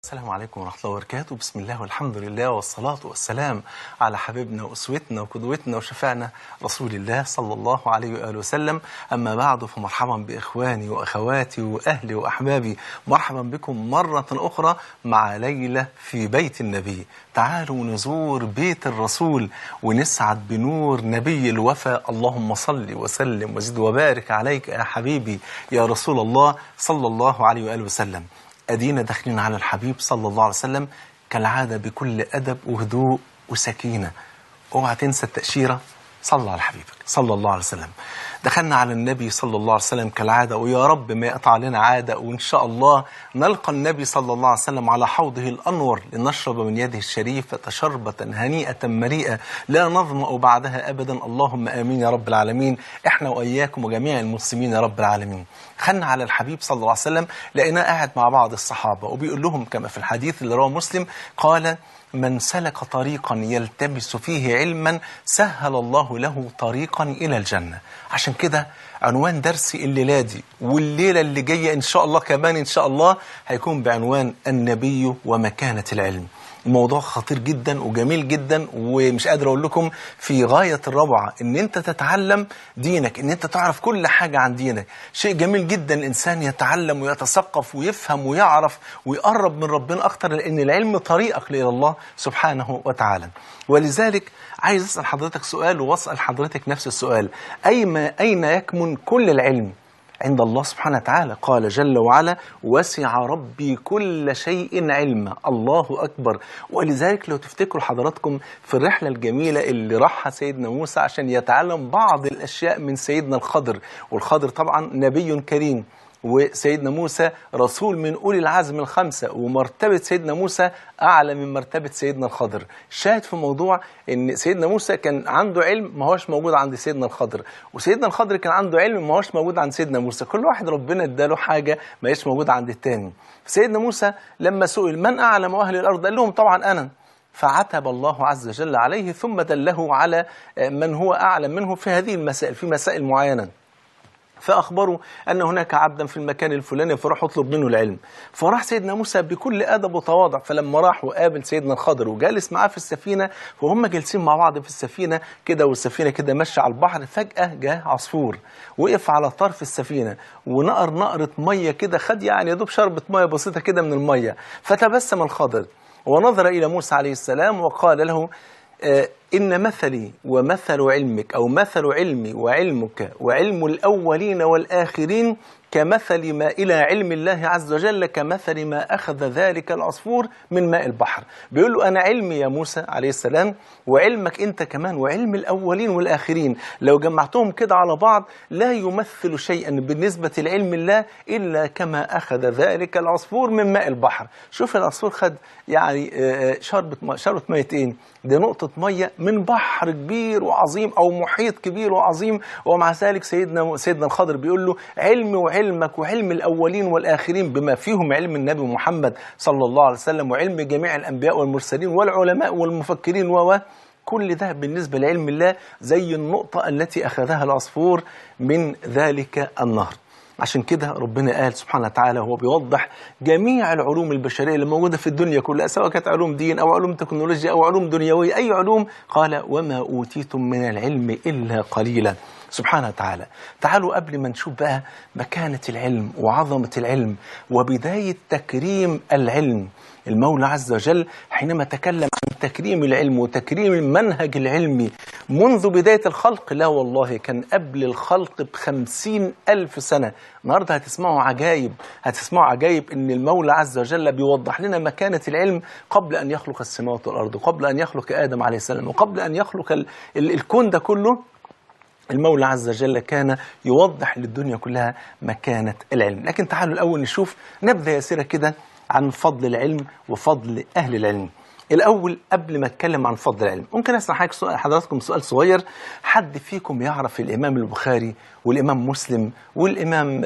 السلام عليكم ورحمة الله وبركاته بسم الله والحمد لله والصلاة والسلام على حبيبنا وأسوتنا وقدوتنا وشفعنا رسول الله صلى الله عليه وآله وسلم أما بعد فمرحبا بإخواني وأخواتي وأهلي وأحبابي مرحبا بكم مرة أخرى مع ليلة في بيت النبي تعالوا نزور بيت الرسول ونسعد بنور نبي الوفا اللهم صل وسلم وزد وبارك عليك يا حبيبي يا رسول الله صلى الله عليه وآله وسلم أدينا داخلين على الحبيب صلى الله عليه وسلم كالعادة بكل أدب وهدوء وسكينة اوعى تنسى التأشيرة صلى على حبيبك صلى الله عليه وسلم دخلنا على النبي صلى الله عليه وسلم كالعادة ويا رب ما يقطع لنا عادة وإن شاء الله نلقى النبي صلى الله عليه وسلم على حوضه الأنور لنشرب من يده الشريفة شربة هنيئة مريئة لا نظمأ بعدها أبدا اللهم آمين يا رب العالمين إحنا وإياكم وجميع المسلمين يا رب العالمين خلنا على الحبيب صلى الله عليه وسلم لقيناه قاعد مع بعض الصحابة وبيقول لهم كما في الحديث اللي رواه مسلم قال من سلك طريقا يلتمس فيه علما سهل الله له طريقا إلى الجنة عشان كده عنوان درسي الليلة دي والليلة اللي جاية إن شاء الله كمان إن شاء الله هيكون بعنوان النبي ومكانة العلم موضوع خطير جدا وجميل جدا ومش قادر اقول لكم في غايه الروعه ان انت تتعلم دينك ان انت تعرف كل حاجه عن دينك شيء جميل جدا الانسان يتعلم ويتثقف ويفهم ويعرف ويقرب من ربنا اكتر لان العلم طريقك الى الله سبحانه وتعالى ولذلك عايز اسال حضرتك سؤال واسال حضرتك نفس السؤال اين اين يكمن كل العلم عند الله سبحانه وتعالى قال جل وعلا وسع ربي كل شيء علما الله أكبر ولذلك لو تفتكروا حضراتكم في الرحلة الجميلة اللي راحها سيدنا موسى عشان يتعلم بعض الأشياء من سيدنا الخضر والخضر طبعا نبي كريم وسيدنا موسى رسول من أولي العزم الخمسة ومرتبة سيدنا موسى أعلى من مرتبة سيدنا الخضر شاهد في موضوع أن سيدنا موسى كان عنده علم ما هوش موجود عند سيدنا الخضر وسيدنا الخضر كان عنده علم ما هوش موجود عند سيدنا موسى كل واحد ربنا اداله حاجة ما هيش موجودة عند التاني سيدنا موسى لما سئل من أعلم أهل الأرض قال لهم طبعا أنا فعتب الله عز وجل عليه ثم دله على من هو أعلم منه في هذه المسائل في مسائل معينة فأخبروا أن هناك عبدا في المكان الفلاني فراح اطلب منه العلم فراح سيدنا موسى بكل أدب وتواضع فلما راح وقابل سيدنا الخضر وجالس معاه في السفينة وهم جالسين مع بعض في السفينة كده والسفينة كده ماشية على البحر فجأة جاء عصفور وقف على طرف السفينة ونقر نقرة مية كده خد يعني يا دوب شربة مية بسيطة كده من المية فتبسم الخضر ونظر إلى موسى عليه السلام وقال له آه إن مثلي ومثل علمك أو مثل علمي وعلمك وعلم الأولين والآخرين كمثل ما إلى علم الله عز وجل كمثل ما أخذ ذلك العصفور من ماء البحر بيقول له أنا علمي يا موسى عليه السلام وعلمك أنت كمان وعلم الأولين والآخرين لو جمعتهم كده على بعض لا يمثل شيئا بالنسبة لعلم الله إلا كما أخذ ذلك العصفور من ماء البحر شوف العصفور خد يعني شربة مية شربة مية إيه دي نقطة مية من بحر كبير وعظيم أو محيط كبير وعظيم ومع ذلك سيدنا سيدنا الخضر بيقول له علمي وعلمك وعلم الأولين والآخرين بما فيهم علم النبي محمد صلى الله عليه وسلم وعلم جميع الأنبياء والمرسلين والعلماء والمفكرين و كل ده بالنسبة لعلم الله زي النقطة التي أخذها العصفور من ذلك النهر عشان كده ربنا قال سبحانه وتعالى هو بيوضح جميع العلوم البشرية اللي موجودة في الدنيا كلها سواء كانت علوم دين أو علوم تكنولوجيا أو علوم دنيوية أي علوم قال وما أوتيتم من العلم إلا قليلا سبحانه وتعالى تعالوا قبل ما نشوف بقى مكانة العلم وعظمة العلم وبداية تكريم العلم المولى عز وجل حينما تكلم عن تكريم العلم وتكريم المنهج العلمي منذ بداية الخلق لا والله كان قبل الخلق بخمسين ألف سنة النهاردة هتسمعوا عجائب هتسمعوا عجائب أن المولى عز وجل بيوضح لنا مكانة العلم قبل أن يخلق السماوات والأرض وقبل أن يخلق آدم عليه السلام وقبل أن يخلق ال ال الكون ده كله المولى عز وجل كان يوضح للدنيا كلها مكانة العلم لكن تعالوا الأول نشوف نبذة يسيرة كده عن فضل العلم وفضل أهل العلم الأول قبل ما أتكلم عن فضل العلم ممكن أسمع حضراتكم سؤال صغير حد فيكم يعرف الإمام البخاري والإمام مسلم والإمام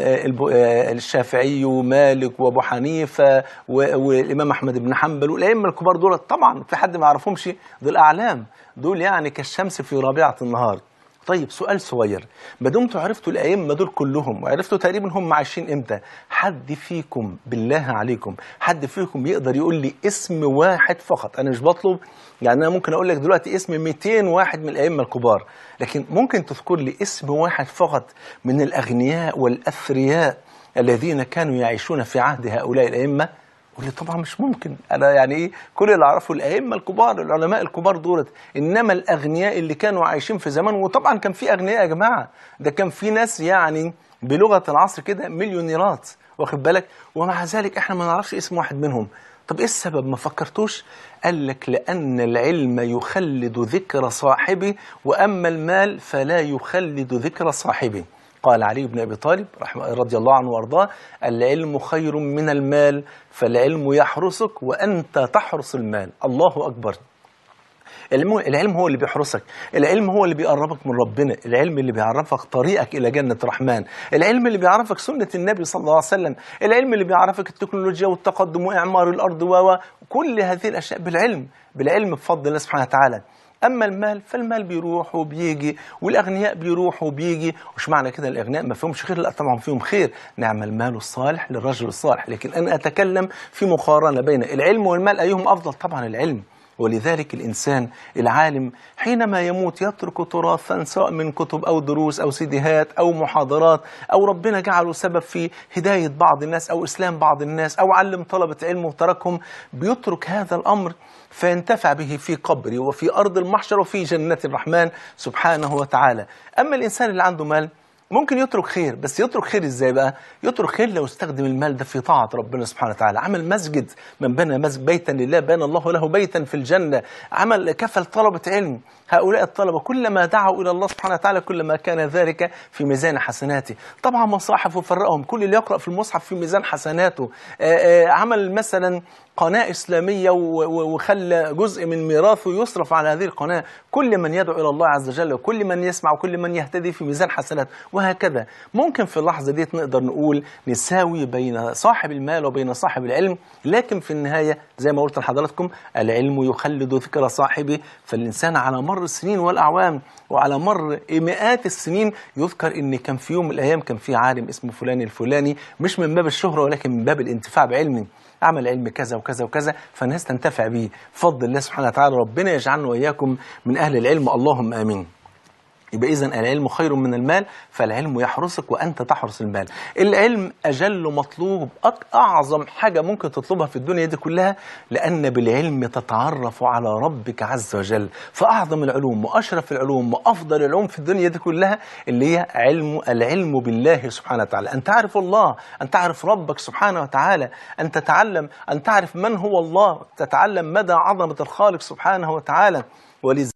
الشافعي ومالك وأبو حنيفة والإمام أحمد بن حنبل والأئمة الكبار دول طبعا في حد ما يعرفهمش دول أعلام دول يعني كالشمس في رابعة النهار طيب سؤال صغير ما دمتوا عرفتوا الائمه دول كلهم وعرفتوا تقريبا هم عايشين امتى حد فيكم بالله عليكم حد فيكم يقدر يقول لي اسم واحد فقط انا مش بطلب يعني انا ممكن اقول لك دلوقتي اسم 200 واحد من الائمه الكبار لكن ممكن تذكر لي اسم واحد فقط من الاغنياء والاثرياء الذين كانوا يعيشون في عهد هؤلاء الائمه قول لي طبعا مش ممكن انا يعني ايه كل اللي اعرفه الائمه الكبار العلماء الكبار دولت انما الاغنياء اللي كانوا عايشين في زمان وطبعا كان في اغنياء يا جماعه ده كان في ناس يعني بلغه العصر كده مليونيرات واخد بالك ومع ذلك احنا ما نعرفش اسم واحد منهم طب ايه السبب ما فكرتوش قال لك لان العلم يخلد ذكر صاحبه واما المال فلا يخلد ذكر صاحبه قال علي بن ابي طالب رحمه رضي الله عنه وارضاه العلم خير من المال فالعلم يحرسك وانت تحرس المال الله اكبر العلم العلم هو اللي بيحرسك العلم هو اللي بيقربك من ربنا العلم اللي بيعرفك طريقك الى جنه الرحمن العلم اللي بيعرفك سنه النبي صلى الله عليه وسلم العلم اللي بيعرفك التكنولوجيا والتقدم واعمار الارض و كل هذه الاشياء بالعلم بالعلم بفضل الله سبحانه وتعالى اما المال فالمال بيروح وبيجي والاغنياء بيروح وبيجي وش معنى كده الاغنياء ما فيهمش خير لا طبعا فيهم خير نعم المال الصالح للرجل الصالح لكن انا اتكلم في مقارنه بين العلم والمال ايهم افضل طبعا العلم ولذلك الإنسان العالم حينما يموت يترك تراثا سواء من كتب أو دروس أو سيديهات أو محاضرات أو ربنا جعله سبب في هداية بعض الناس أو إسلام بعض الناس أو علم طلبة علم وتركهم بيترك هذا الأمر فينتفع به في قبره وفي أرض المحشر وفي جنة الرحمن سبحانه وتعالى أما الإنسان اللي عنده مال ممكن يترك خير بس يترك خير ازاي بقى يترك خير لو استخدم المال ده في طاعة ربنا سبحانه وتعالى عمل مسجد من بنى مسجد بيتا لله بنى الله له بيتا في الجنة عمل كفل طلبة علم هؤلاء الطلبة كلما دعوا إلى الله سبحانه وتعالى كلما كان ذلك في ميزان حسناته طبعا مصاحف وفرقهم كل اللي يقرأ في المصحف في ميزان حسناته آآ آآ عمل مثلا قناة إسلامية وخلى جزء من ميراثه يصرف على هذه القناة كل من يدعو إلى الله عز وجل وكل من يسمع وكل من يهتدي في ميزان حسنات وهكذا ممكن في اللحظة دي نقدر نقول نساوي بين صاحب المال وبين صاحب العلم لكن في النهاية زي ما قلت لحضراتكم العلم يخلد ذكر صاحبه فالإنسان على مر السنين والأعوام وعلى مر مئات السنين يذكر ان كان في يوم من الايام كان في عالم اسمه فلان الفلاني مش من باب الشهره ولكن من باب الانتفاع بعلمه عمل علم كذا وكذا وكذا فالناس تنتفع به بفضل الله سبحانه وتعالى ربنا يجعلنا واياكم من اهل العلم اللهم امين يبقى إذا العلم خير من المال فالعلم يحرسك وأنت تحرس المال العلم أجل مطلوب أعظم حاجة ممكن تطلبها في الدنيا دي كلها لأن بالعلم تتعرف على ربك عز وجل فأعظم العلوم وأشرف العلوم وأفضل العلوم في الدنيا دي كلها اللي هي علم العلم بالله سبحانه وتعالى أن تعرف الله أن تعرف ربك سبحانه وتعالى أن تتعلم أن تعرف من هو الله تتعلم مدى عظمة الخالق سبحانه وتعالى ولذلك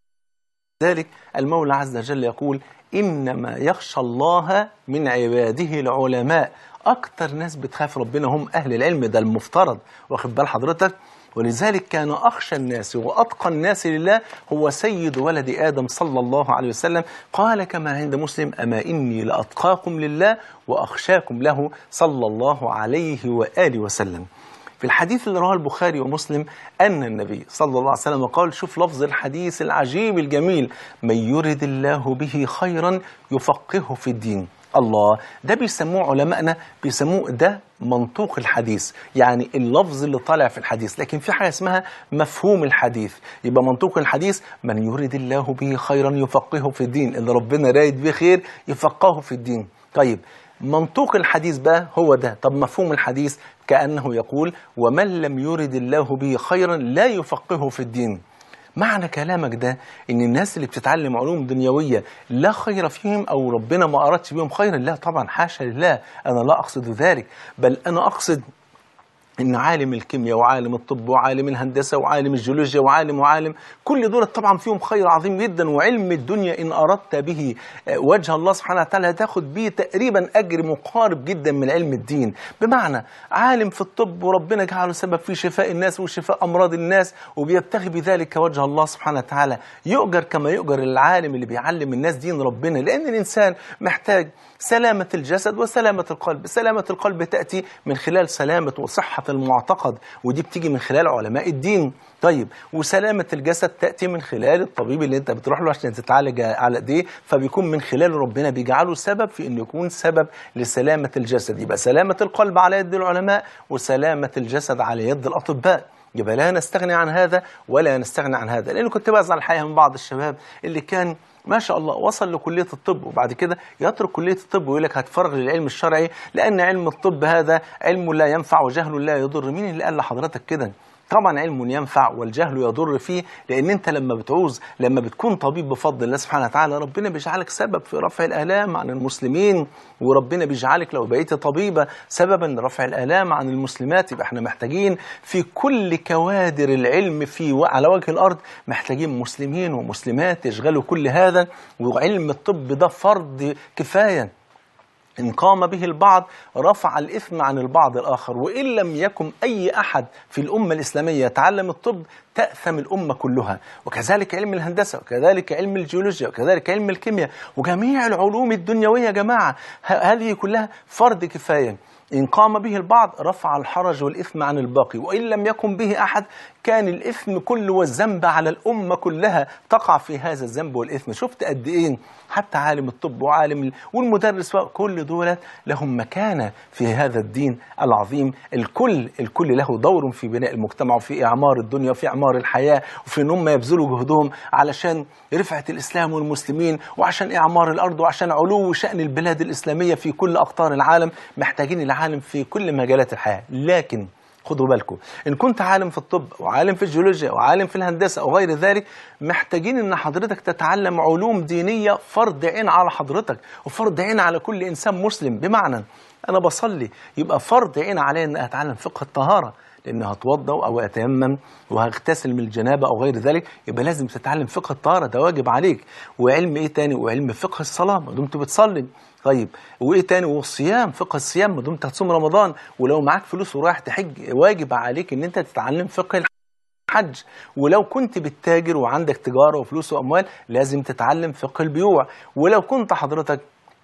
ذلك المولى عز وجل يقول إنما يخشى الله من عباده العلماء أكتر ناس بتخاف ربنا هم أهل العلم ده المفترض واخد بال حضرتك ولذلك كان أخشى الناس وأتقى الناس لله هو سيد ولد آدم صلى الله عليه وسلم قال كما عند مسلم أما إني لأتقاكم لله وأخشاكم له صلى الله عليه وآله وسلم في الحديث اللي رواه البخاري ومسلم أن النبي صلى الله عليه وسلم قال شوف لفظ الحديث العجيب الجميل من يرد الله به خيرا يفقهه في الدين الله ده بيسموه علمائنا بيسموه ده منطوق الحديث يعني اللفظ اللي طالع في الحديث لكن في حاجة اسمها مفهوم الحديث يبقى منطوق الحديث من يرد الله به خيرا يفقهه في الدين اللي ربنا رايد به خير يفقهه في الدين طيب منطوق الحديث بقى هو ده طب مفهوم الحديث كأنه يقول ومن لم يرد الله به خيرا لا يفقهه في الدين معنى كلامك ده ان الناس اللي بتتعلم علوم دنيويه لا خير فيهم او ربنا ما ارادش بهم خيرا لا طبعا حاشا لله انا لا اقصد ذلك بل انا اقصد ان عالم الكيمياء وعالم الطب وعالم الهندسه وعالم الجيولوجيا وعالم وعالم كل دول طبعا فيهم خير عظيم جدا وعلم الدنيا ان اردت به وجه الله سبحانه وتعالى هتاخد به تقريبا اجر مقارب جدا من علم الدين بمعنى عالم في الطب وربنا جعله سبب في شفاء الناس وشفاء امراض الناس وبيبتغي بذلك وجه الله سبحانه وتعالى يؤجر كما يؤجر العالم اللي بيعلم الناس دين ربنا لان الانسان محتاج سلامة الجسد وسلامة القلب سلامة القلب تأتي من خلال سلامة وصحة صحة المعتقد ودي بتيجي من خلال علماء الدين طيب وسلامة الجسد تأتي من خلال الطبيب اللي انت بتروح له عشان تتعالج على ايديه فبيكون من خلال ربنا بيجعله سبب في انه يكون سبب لسلامة الجسد يبقى سلامة القلب على يد العلماء وسلامة الجسد على يد الأطباء يبقى لا نستغني عن هذا ولا نستغني عن هذا لأنه كنت بزعل الحقيقة من بعض الشباب اللي كان ما شاء الله وصل لكلية الطب وبعد كده يترك كلية الطب ويقول لك هتفرغ للعلم الشرعي لأن علم الطب هذا علم لا ينفع وجهل لا يضر مين اللي قال لحضرتك كده طبعا علم ينفع والجهل يضر فيه لان انت لما بتعوز لما بتكون طبيب بفضل الله سبحانه وتعالى ربنا بيجعلك سبب في رفع الالام عن المسلمين وربنا بيجعلك لو بقيت طبيبه سببا لرفع الالام عن المسلمات يبقى احنا محتاجين في كل كوادر العلم في على وجه الارض محتاجين مسلمين ومسلمات يشغلوا كل هذا وعلم الطب ده فرض كفايه إن قام به البعض رفع الإثم عن البعض الآخر وإن لم يكن أي أحد في الأمة الإسلامية يتعلم الطب تأثم الأمة كلها وكذلك علم الهندسة وكذلك علم الجيولوجيا وكذلك علم الكيمياء وجميع العلوم الدنيوية يا جماعة هذه كلها فرض كفاية إن قام به البعض رفع الحرج والإثم عن الباقي وإن لم يكن به أحد كان الإثم كله والذنب على الأمة كلها تقع في هذا الذنب والإثم شفت قد إيه حتى عالم الطب وعالم والمدرس كل دولت لهم مكانة في هذا الدين العظيم الكل الكل له دور في بناء المجتمع وفي إعمار الدنيا وفي إعمار الحياة وفي إن هم يبذلوا جهدهم علشان رفعة الإسلام والمسلمين وعشان إعمار الأرض وعشان علو شأن البلاد الإسلامية في كل أقطار العالم محتاجين العالم في كل مجالات الحياة لكن خدوا بالكم ان كنت عالم في الطب وعالم في الجيولوجيا وعالم في الهندسه وغير ذلك محتاجين ان حضرتك تتعلم علوم دينيه فرض عين على حضرتك وفرض عين على كل انسان مسلم بمعنى انا بصلي يبقى فرض عين علي ان اتعلم فقه الطهاره لان هتوضا او اتيمم وهغتسل من الجنابه او غير ذلك يبقى لازم تتعلم فقه الطهاره ده واجب عليك وعلم ايه تاني وعلم فقه الصلاه ما دمت بتصلي طيب وايه تاني والصيام فقه الصيام ما دمت هتصوم رمضان ولو معاك فلوس ورايح تحج واجب عليك ان انت تتعلم فقه الحج ولو كنت بتتاجر وعندك تجاره وفلوس واموال لازم تتعلم فقه البيوع ولو كنت حضرتك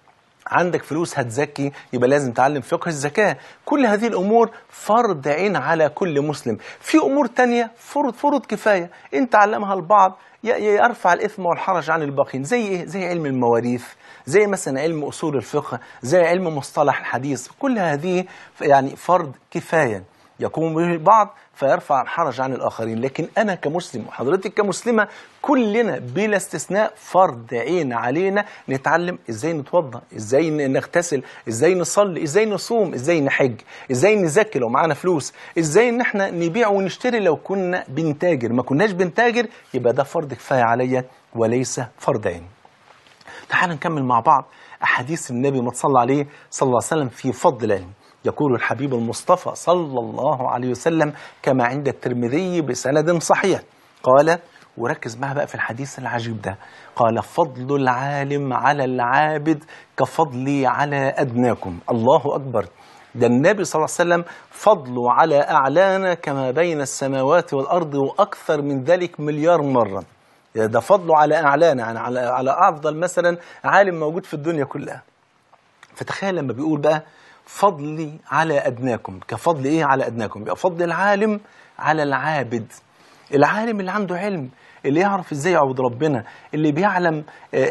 عندك فلوس هتزكي يبقى لازم تعلم فقه الزكاة كل هذه الأمور فرض عين على كل مسلم في أمور تانية فرض فرض كفاية إن تعلمها البعض يرفع الإثم والحرج عن الباقين زي إيه؟ زي علم المواريث زي مثلا علم أصول الفقه زي علم مصطلح الحديث كل هذه يعني فرض كفاية يقوم به البعض فيرفع الحرج عن الآخرين لكن أنا كمسلم وحضرتك كمسلمة كلنا بلا استثناء فرض عين علينا نتعلم إزاي نتوضأ إزاي نغتسل إزاي نصلي إزاي نصوم إزاي نحج إزاي نزكي لو معانا فلوس إزاي إن احنا نبيع ونشتري لو كنا بنتاجر ما كناش بنتاجر يبقى ده فرض كفاية عليا وليس فرض عين تعال نكمل مع بعض أحاديث النبي ما تصلى عليه صلى الله عليه وسلم في فضل العلم يقول الحبيب المصطفى صلى الله عليه وسلم كما عند الترمذي بسند صحيح قال وركز معها بقى في الحديث العجيب ده قال فضل العالم على العابد كفضلي على أدناكم الله أكبر ده النبي صلى الله عليه وسلم فضله على أعلانا كما بين السماوات والأرض وأكثر من ذلك مليار مرة ده فضله على أعلانا يعني على, على أفضل مثلا عالم موجود في الدنيا كلها فتخيل لما بيقول بقى فضلي على أدناكم كفضل إيه على أدناكم يبقى فضل العالم على العابد العالم اللي عنده علم اللي يعرف ازاي يعبد ربنا اللي بيعلم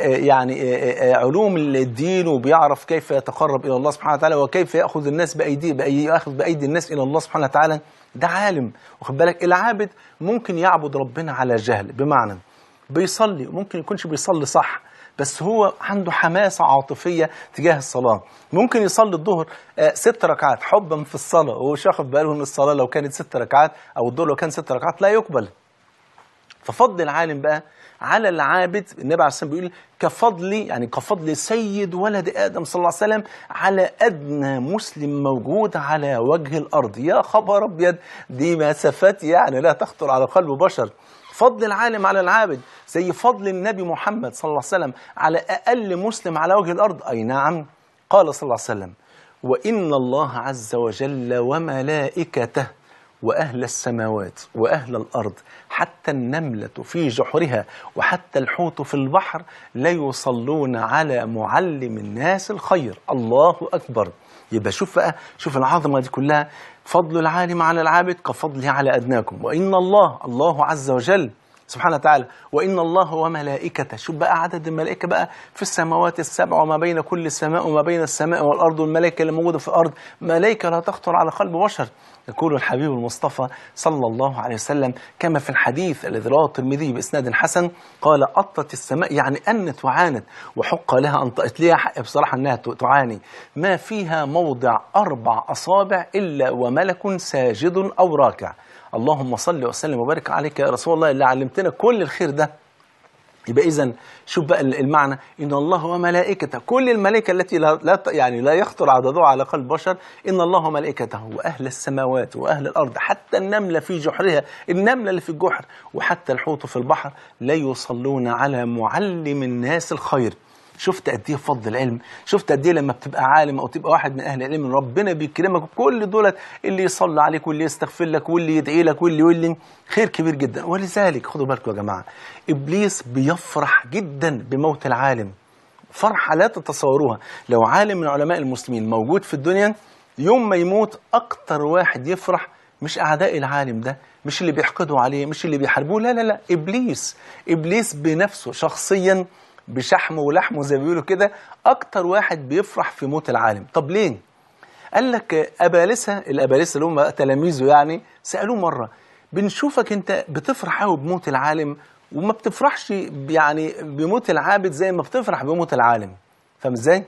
يعني علوم الدين وبيعرف كيف يتقرب الى الله سبحانه وتعالى وكيف ياخذ الناس بايديه ياخذ بايدي الناس الى الله سبحانه وتعالى ده عالم واخد بالك العابد ممكن يعبد ربنا على جهل بمعنى بيصلي ممكن يكونش بيصلي صح بس هو عنده حماسة عاطفية تجاه الصلاة ممكن يصلي الظهر ست ركعات حبا في الصلاة وهو مش واخد باله ان الصلاة لو كانت ست ركعات او الظهر لو كان ست ركعات لا يقبل ففضل العالم بقى على العابد النبي عليه الصلاه بيقول كفضلي يعني كفضل سيد ولد ادم صلى الله عليه وسلم على ادنى مسلم موجود على وجه الارض يا خبر ابيض دي مسافات يعني لا تخطر على قلب بشر فضل العالم على العابد زي فضل النبي محمد صلى الله عليه وسلم على اقل مسلم على وجه الارض اي نعم قال صلى الله عليه وسلم وان الله عز وجل وملائكته وأهل السماوات وأهل الأرض حتى النملة في جحرها وحتى الحوت في البحر ليصلون على معلم الناس الخير الله أكبر يبقى شوف بقى شوف العظمة دي كلها فضل العالم على العابد كفضله على أدناكم وإن الله الله عز وجل سبحانه وتعالى وإن الله وملائكته شوف بقى عدد الملائكة بقى في السماوات السبع وما بين كل سماء وما بين السماء والأرض والملائكة اللي موجودة في الأرض ملائكة لا تخطر على قلب بشر يقول الحبيب المصطفى صلى الله عليه وسلم كما في الحديث الذي رواه الترمذي بإسناد حسن قال أطت السماء يعني أنت وعانت وحق لها أن طأت ليها حق بصراحة أنها تعاني ما فيها موضع أربع أصابع إلا وملك ساجد أو راكع اللهم صل وسلم وبارك عليك يا رسول الله اللي علمتنا كل الخير ده يبقى اذا شوف بقى المعنى ان الله وملائكته كل الملائكه التي لا, لا يعني لا يخطر عددها على قلب بشر ان الله وملائكته واهل السماوات واهل الارض حتى النمله في جحرها النمله اللي في الجحر وحتى الحوت في البحر لا يصلون على معلم الناس الخير شفت قد ايه فضل العلم شفت قد ايه لما بتبقى عالم او تبقى واحد من اهل العلم ربنا بيكرمك كل دولت اللي يصلي عليك واللي يستغفر لك واللي يدعي لك واللي واللي خير كبير جدا ولذلك خدوا بالكم يا جماعه ابليس بيفرح جدا بموت العالم فرحه لا تتصوروها لو عالم من علماء المسلمين موجود في الدنيا يوم ما يموت اكتر واحد يفرح مش اعداء العالم ده مش اللي بيحقدوا عليه مش اللي بيحاربوه لا لا لا ابليس ابليس بنفسه شخصيا بشحمه ولحمه زي ما بيقولوا كده اكتر واحد بيفرح في موت العالم طب ليه قال لك ابالسه الابالسه اللي هم تلاميذه يعني سالوه مره بنشوفك انت بتفرح قوي بموت العالم وما بتفرحش يعني بموت العابد زي ما بتفرح بموت العالم فاهم ازاي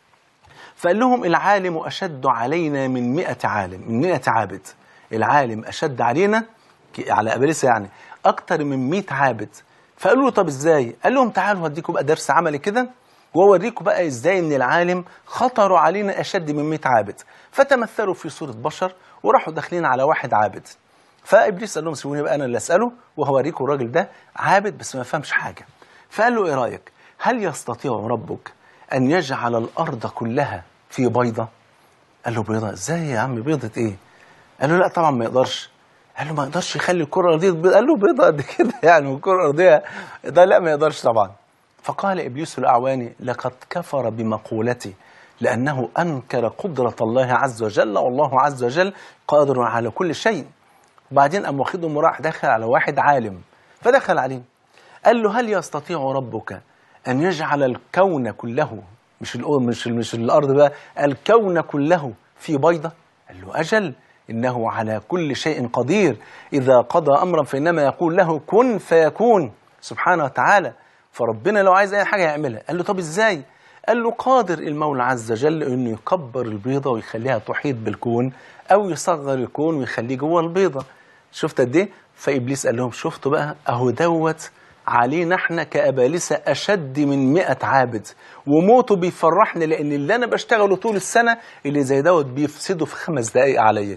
فقال لهم العالم اشد علينا من 100 عالم من 100 عابد العالم اشد علينا على ابالسه يعني اكتر من 100 عابد فقالوا له طب ازاي قال لهم تعالوا هديكم بقى درس عملي كده واوريكم بقى ازاي ان العالم خطروا علينا اشد من 100 عابد فتمثلوا في صوره بشر وراحوا داخلين على واحد عابد فابليس قال لهم سيبوني بقى انا اللي اساله وهوريكم الراجل ده عابد بس ما فهمش حاجه فقال له ايه رايك هل يستطيع ربك ان يجعل الارض كلها في بيضه قال له بيضه ازاي يا عم بيضه ايه قال له لا طبعا ما يقدرش قال له ما يقدرش يخلي الكره الارضيه بيض قال له بيضه قد كده يعني والكره الارضيه ده لا ما يقدرش طبعا فقال ابليس لاعوانه لقد كفر بمقولتي لانه انكر قدره الله عز وجل والله عز وجل قادر على كل شيء وبعدين قام واخدهم وراح دخل على واحد عالم فدخل عليه قال له هل يستطيع ربك ان يجعل الكون كله مش مش مش الارض بقى الكون كله في بيضه قال له اجل إنه على كل شيء قدير إذا قضى أمرا فإنما يقول له كن فيكون سبحانه وتعالى فربنا لو عايز أي حاجة يعملها قال له طب إزاي قال له قادر المولى عز وجل أنه يكبر البيضة ويخليها تحيط بالكون أو يصغر الكون ويخليه جوه البيضة شفت قد إيه فإبليس قال لهم شفتوا بقى أهو دوت علينا احنا كأبالسة أشد من مئة عابد وموته بيفرحني لأن اللي أنا بشتغله طول السنة اللي زي دوت بيفسده في خمس دقايق عليا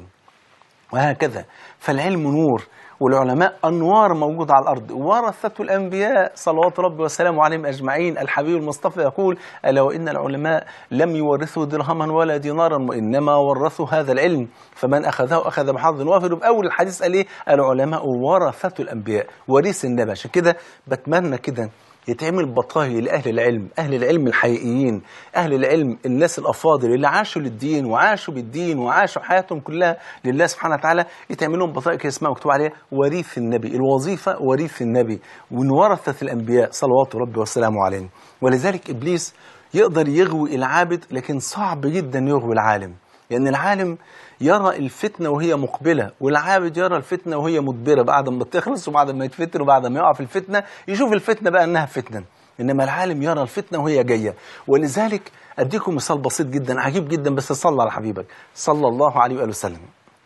وهكذا فالعلم نور والعلماء أنوار موجودة على الأرض ورثته الأنبياء صلوات ربي وسلامه عليهم أجمعين الحبيب المصطفى يقول ألا وإن العلماء لم يورثوا درهما ولا دينارا وإنما ورثوا هذا العلم فمن أخذه أخذ بحظ وافر بأول الحديث قال إيه العلماء ورثته الأنبياء وريث النبي عشان كده بتمنى كده يتعمل بطاهي لأهل العلم أهل العلم الحقيقيين أهل العلم الناس الأفاضل اللي عاشوا للدين وعاشوا بالدين وعاشوا حياتهم كلها لله سبحانه وتعالى يتعمل لهم بطايق كده اسمها مكتوب عليها وريث النبي الوظيفة وريث النبي من ورثة الأنبياء صلوات ربي وسلامه عليهم ولذلك إبليس يقدر يغوي العابد لكن صعب جدا يغوي العالم لأن يعني العالم يرى الفتنة وهي مقبلة والعابد يرى الفتنة وهي مدبرة بعد ما تخلص وبعد ما يتفتن وبعد ما يقع في الفتنة يشوف الفتنة بقى أنها فتنة إنما العالم يرى الفتنة وهي جاية ولذلك أديكم مثال بسيط جدا عجيب جدا بس صلى على حبيبك صلى الله عليه وآله وسلم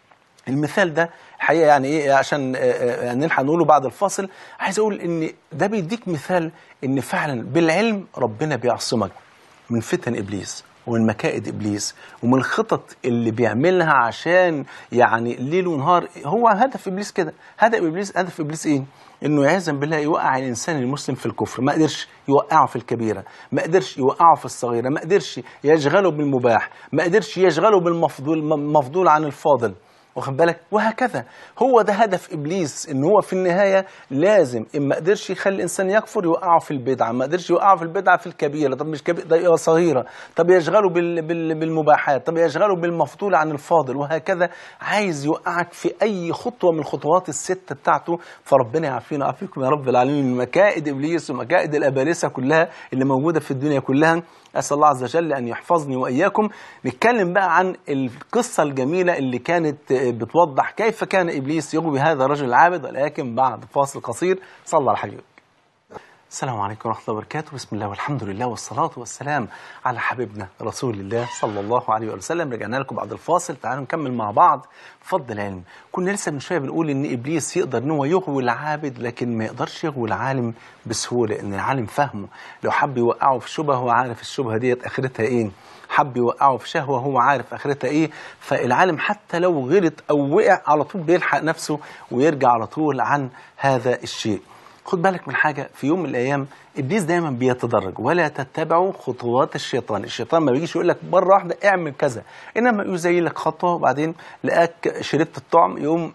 المثال ده الحقيقه يعني ايه عشان نلحق نقوله بعد الفاصل عايز اقول ان ده بيديك مثال ان فعلا بالعلم ربنا بيعصمك من فتن ابليس ومن مكائد ابليس ومن الخطط اللي بيعملها عشان يعني ليل ونهار هو هدف ابليس كده هدف ابليس هدف ابليس ايه انه يعزم بالله يوقع الانسان المسلم في الكفر ما قدرش يوقعه في الكبيره ما قدرش يوقعه في الصغيره ما قدرش يشغله بالمباح ما قدرش يشغله بالمفضول مفضول عن الفاضل واخد بالك وهكذا هو ده هدف ابليس ان هو في النهايه لازم ان ما قدرش يخلي الانسان يكفر يوقعه في البدعه ما قدرش يوقعه في البدعه في الكبيره طب مش كبيره ده يبقى صغيره طب يشغله بال بال بالمباحات طب يشغله بالمفضول عن الفاضل وهكذا عايز يوقعك في اي خطوه من الخطوات السته بتاعته فربنا يعافينا ويعافيكم يا رب العالمين من مكائد ابليس ومكائد الابالسه كلها اللي موجوده في الدنيا كلها أسأل الله عز وجل أن يحفظني وإياكم نتكلم بقى عن القصة الجميلة اللي كانت بتوضح كيف كان إبليس يغوي هذا الرجل العابد ولكن بعد فاصل قصير صلى على حبيبك السلام عليكم ورحمة الله وبركاته بسم الله والحمد لله والصلاة والسلام على حبيبنا رسول الله صلى الله عليه وسلم رجعنا لكم بعد الفاصل تعالوا نكمل مع بعض فضل العلم كنا لسه من شوية بنقول إن إبليس يقدر إن هو يغوي العابد لكن ما يقدرش يغوي العالم بسهولة إن العالم فهمه لو حب يوقعه في شبهة هو عارف الشبهة ديت آخرتها إيه حب يوقعه في شهوة هو عارف آخرتها إيه فالعالم حتى لو غلط أو وقع على طول بيلحق نفسه ويرجع على طول عن هذا الشيء خد بالك من حاجة في يوم من الأيام إبليس دايما بيتدرج ولا تتبعوا خطوات الشيطان الشيطان ما بيجيش يقول لك مرة واحدة اعمل كذا إنما يزين لك خطوة وبعدين لقاك شربت الطعم يقوم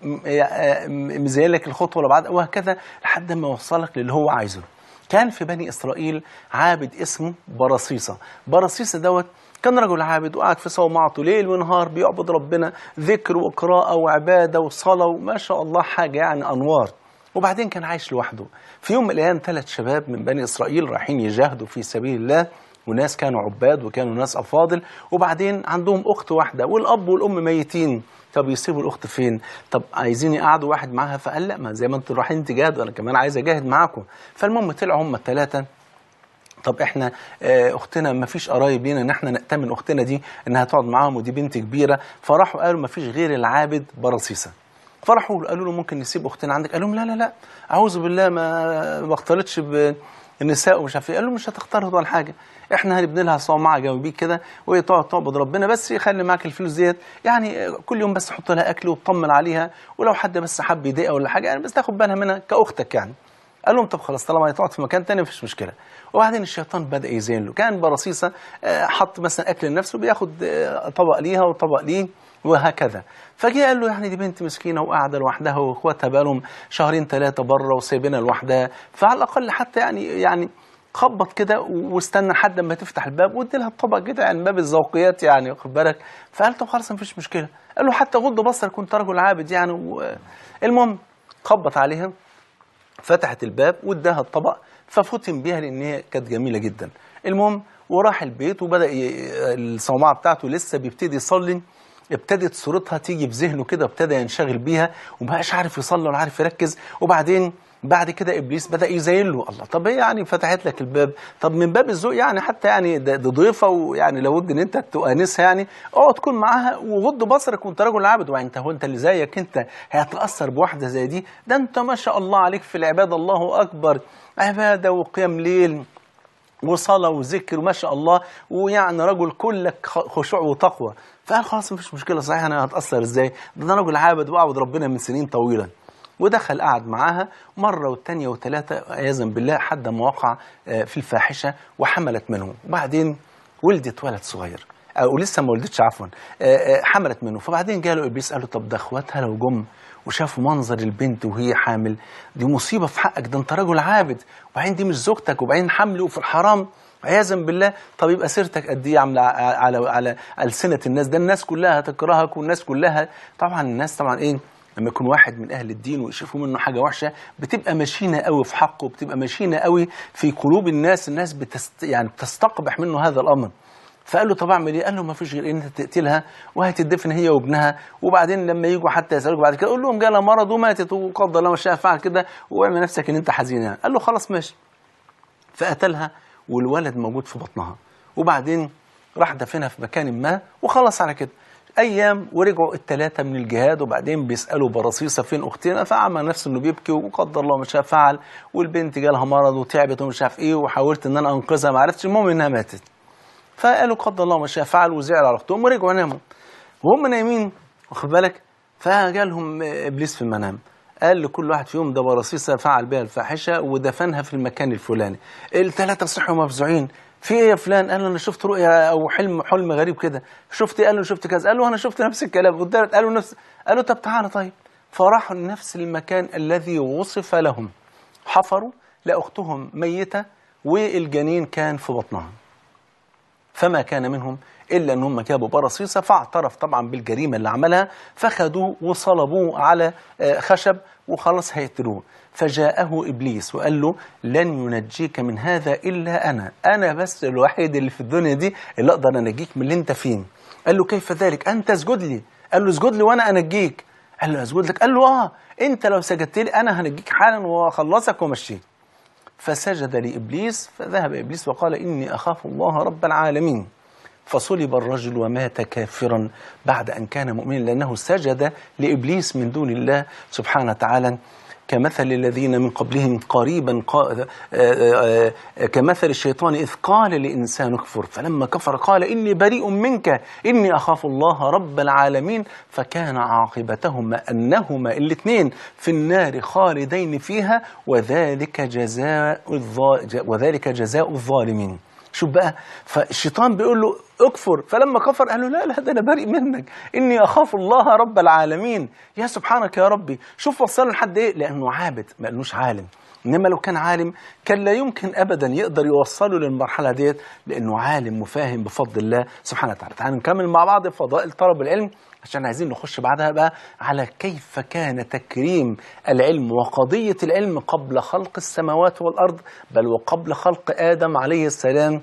مزين لك الخطوة اللي بعدها وهكذا لحد ما يوصلك للي هو عايزه كان في بني إسرائيل عابد اسمه برصيصة برصيصة دوت كان رجل عابد وقعد في صومعته ليل ونهار بيعبد ربنا ذكر وقراءة وعبادة وصلاة وما شاء الله حاجة يعني أنوار وبعدين كان عايش لوحده في يوم من الايام ثلاث شباب من بني اسرائيل رايحين يجاهدوا في سبيل الله وناس كانوا عباد وكانوا ناس افاضل وبعدين عندهم اخت واحده والاب والام ميتين طب يسيبوا الاخت فين؟ طب عايزين يقعدوا واحد معاها فقال لا ما زي ما انتوا رايحين تجاهدوا انا كمان عايز اجاهد معاكم فالمهم طلعوا هم الثلاثه طب احنا اه اختنا ما فيش قرايب لينا ان احنا نأتمن اختنا دي انها تقعد معاهم ودي بنت كبيره فراحوا قالوا ما فيش غير العابد برصيصه فرحوا قالوا له ممكن نسيب اختنا عندك قال لهم لا لا لا اعوذ بالله ما ما اختلطش بالنساء ومش عارف ايه قال له مش هتختلط ولا حاجه احنا هنبني لها صومعه جنبيك كده وهي تقعد تعبد ربنا بس يخلي معاك الفلوس ديت يعني كل يوم بس حط لها اكل وتطمن عليها ولو حد بس حب يضايقها ولا حاجه يعني بس تاخد بالها منها كاختك يعني قال لهم طب خلاص طالما هتقعد في مكان تاني مفيش مشكله وبعدين الشيطان بدا يزين له كان برصيصه حط مثلا اكل لنفسه بياخد طبق ليها وطبق ليه وهكذا فجاء قال له يعني دي بنت مسكينه وقاعده لوحدها واخواتها بقالهم شهرين ثلاثه بره وسايبينها لوحدها فعلى الاقل حتى يعني يعني خبط كده واستنى لحد ما تفتح الباب وادي لها الطبق كده يعني باب الذوقيات يعني واخد بالك فقال طب خلاص مفيش مشكله قال له حتى غض بصرك كنت رجل عابد يعني و... المهم خبط عليها فتحت الباب واداها الطبق ففتن بيها لان هي كانت جميله جدا المهم وراح البيت وبدا الصومعه بتاعته لسه بيبتدي يصلي ابتدت صورتها تيجي في ذهنه كده وابتدى ينشغل بيها ومبقاش عارف يصلي ولا عارف يركز وبعدين بعد كده ابليس بدا يزين له الله طب هي يعني فتحت لك الباب طب من باب الذوق يعني حتى يعني ده ضيفه ويعني لو ود ان انت تؤانسها يعني اقعد تكون معاها وغض بصرك وانت راجل عابد وانت هو انت اللي زيك انت هتتاثر بواحده زي دي ده انت ما شاء الله عليك في العباده الله اكبر عباده وقيام ليل وصلاة وذكر وما شاء الله ويعني رجل كلك خشوع وتقوى فقال خلاص مفيش مشكلة صحيح أنا هتأثر إزاي ده أنا رجل عابد وأعبد ربنا من سنين طويلة ودخل قعد معاها مرة والتانية والتلاتة عياذا بالله حد ما وقع في الفاحشة وحملت منه وبعدين ولدت ولد صغير أو لسه ما ولدتش عفوا حملت منه فبعدين جاله إبليس قال له طب ده إخواتها لو جم وشافوا منظر البنت وهي حامل دي مصيبة في حقك ده أنت رجل عابد وبعدين دي مش زوجتك وبعدين حمل وفي الحرام عياذا بالله طب يبقى سيرتك قد ايه عامله على على السنه الناس ده الناس كلها هتكرهك والناس كلها طبعا الناس طبعا ايه لما يكون واحد من اهل الدين ويشوفوا منه حاجه وحشه بتبقى مشينه قوي في حقه بتبقى مشينه قوي في قلوب الناس الناس بتست يعني بتستقبح منه هذا الامر فقال له طب اعمل ايه؟ قال له ما فيش غير ان انت تقتلها وهتدفن هي وابنها وبعدين لما يجوا حتى يسالوك بعد كده قول لهم جالها مرض وماتت وقدر الله ما شاء فعل كده واعمل نفسك ان انت حزين يعني. قال له خلاص ماشي فقتلها والولد موجود في بطنها وبعدين راح دفنها في مكان ما وخلص على كده ايام ورجعوا الثلاثه من الجهاد وبعدين بيسالوا برصيصه فين اختنا فعمل نفسه انه بيبكي وقدر الله ما شاء فعل والبنت جالها مرض وتعبت ومش عارف ايه وحاولت ان انا انقذها ما عرفتش المهم انها ماتت فقالوا قدر الله ما شاء فعل وزعلوا على اختهم ورجعوا ناموا وهم نايمين واخد بالك فجالهم ابليس في المنام قال لكل واحد فيهم ده برصيصه فعل بها الفاحشه ودفنها في المكان الفلاني الثلاثه صحوا مفزوعين في ايه يا فلان قال له انا شفت رؤيا او حلم حلم غريب كده شفت إيه؟ قال له شفت كذا قال له انا شفت نفس الكلام قدامك قال له نفس قال له طب تعالى طيب فراحوا لنفس المكان الذي وصف لهم حفروا لاختهم ميته والجنين كان في بطنها فما كان منهم الا ان هم جابوا برصيصه فاعترف طبعا بالجريمه اللي عملها فخدوه وصلبوه على آه، خشب وخلاص هيقتلوه فجاءه ابليس وقال له لن ينجيك من هذا الا انا انا بس الوحيد اللي في الدنيا دي اللي اقدر انجيك من اللي انت فيه قال له كيف ذلك انت اسجد لي قال له اسجد لي وانا انجيك قال له اسجد لك قال له اه انت لو سجدت لي انا هنجيك حالا واخلصك وامشيك فسجد لابليس فذهب ابليس وقال اني اخاف الله رب العالمين فصلب الرجل ومات كافرا بعد ان كان مؤمنا لانه سجد لابليس من دون الله سبحانه وتعالى كمثل الذين من قبلهم قريبا قا... آه، آه، آه، كمثل الشيطان اذ قال لانسان اكفر فلما كفر قال اني بريء منك اني اخاف الله رب العالمين فكان عاقبتهما انهما الاثنين في النار خالدين فيها وذلك جزاء الظا... وذلك جزاء الظالمين شوف بقى فالشيطان بيقول له اكفر فلما كفر قال له لا لا ده انا بريء منك اني اخاف الله رب العالمين يا سبحانك يا ربي شوف وصلنا لحد ايه لانه عابد ما قالوش عالم انما لو كان عالم كان لا يمكن ابدا يقدر يوصله للمرحله ديت لانه عالم وفاهم بفضل الله سبحانه وتعالى تعالوا نكمل مع بعض فضائل طلب العلم عشان عايزين نخش بعدها بقى على كيف كان تكريم العلم وقضيه العلم قبل خلق السماوات والارض بل وقبل خلق ادم عليه السلام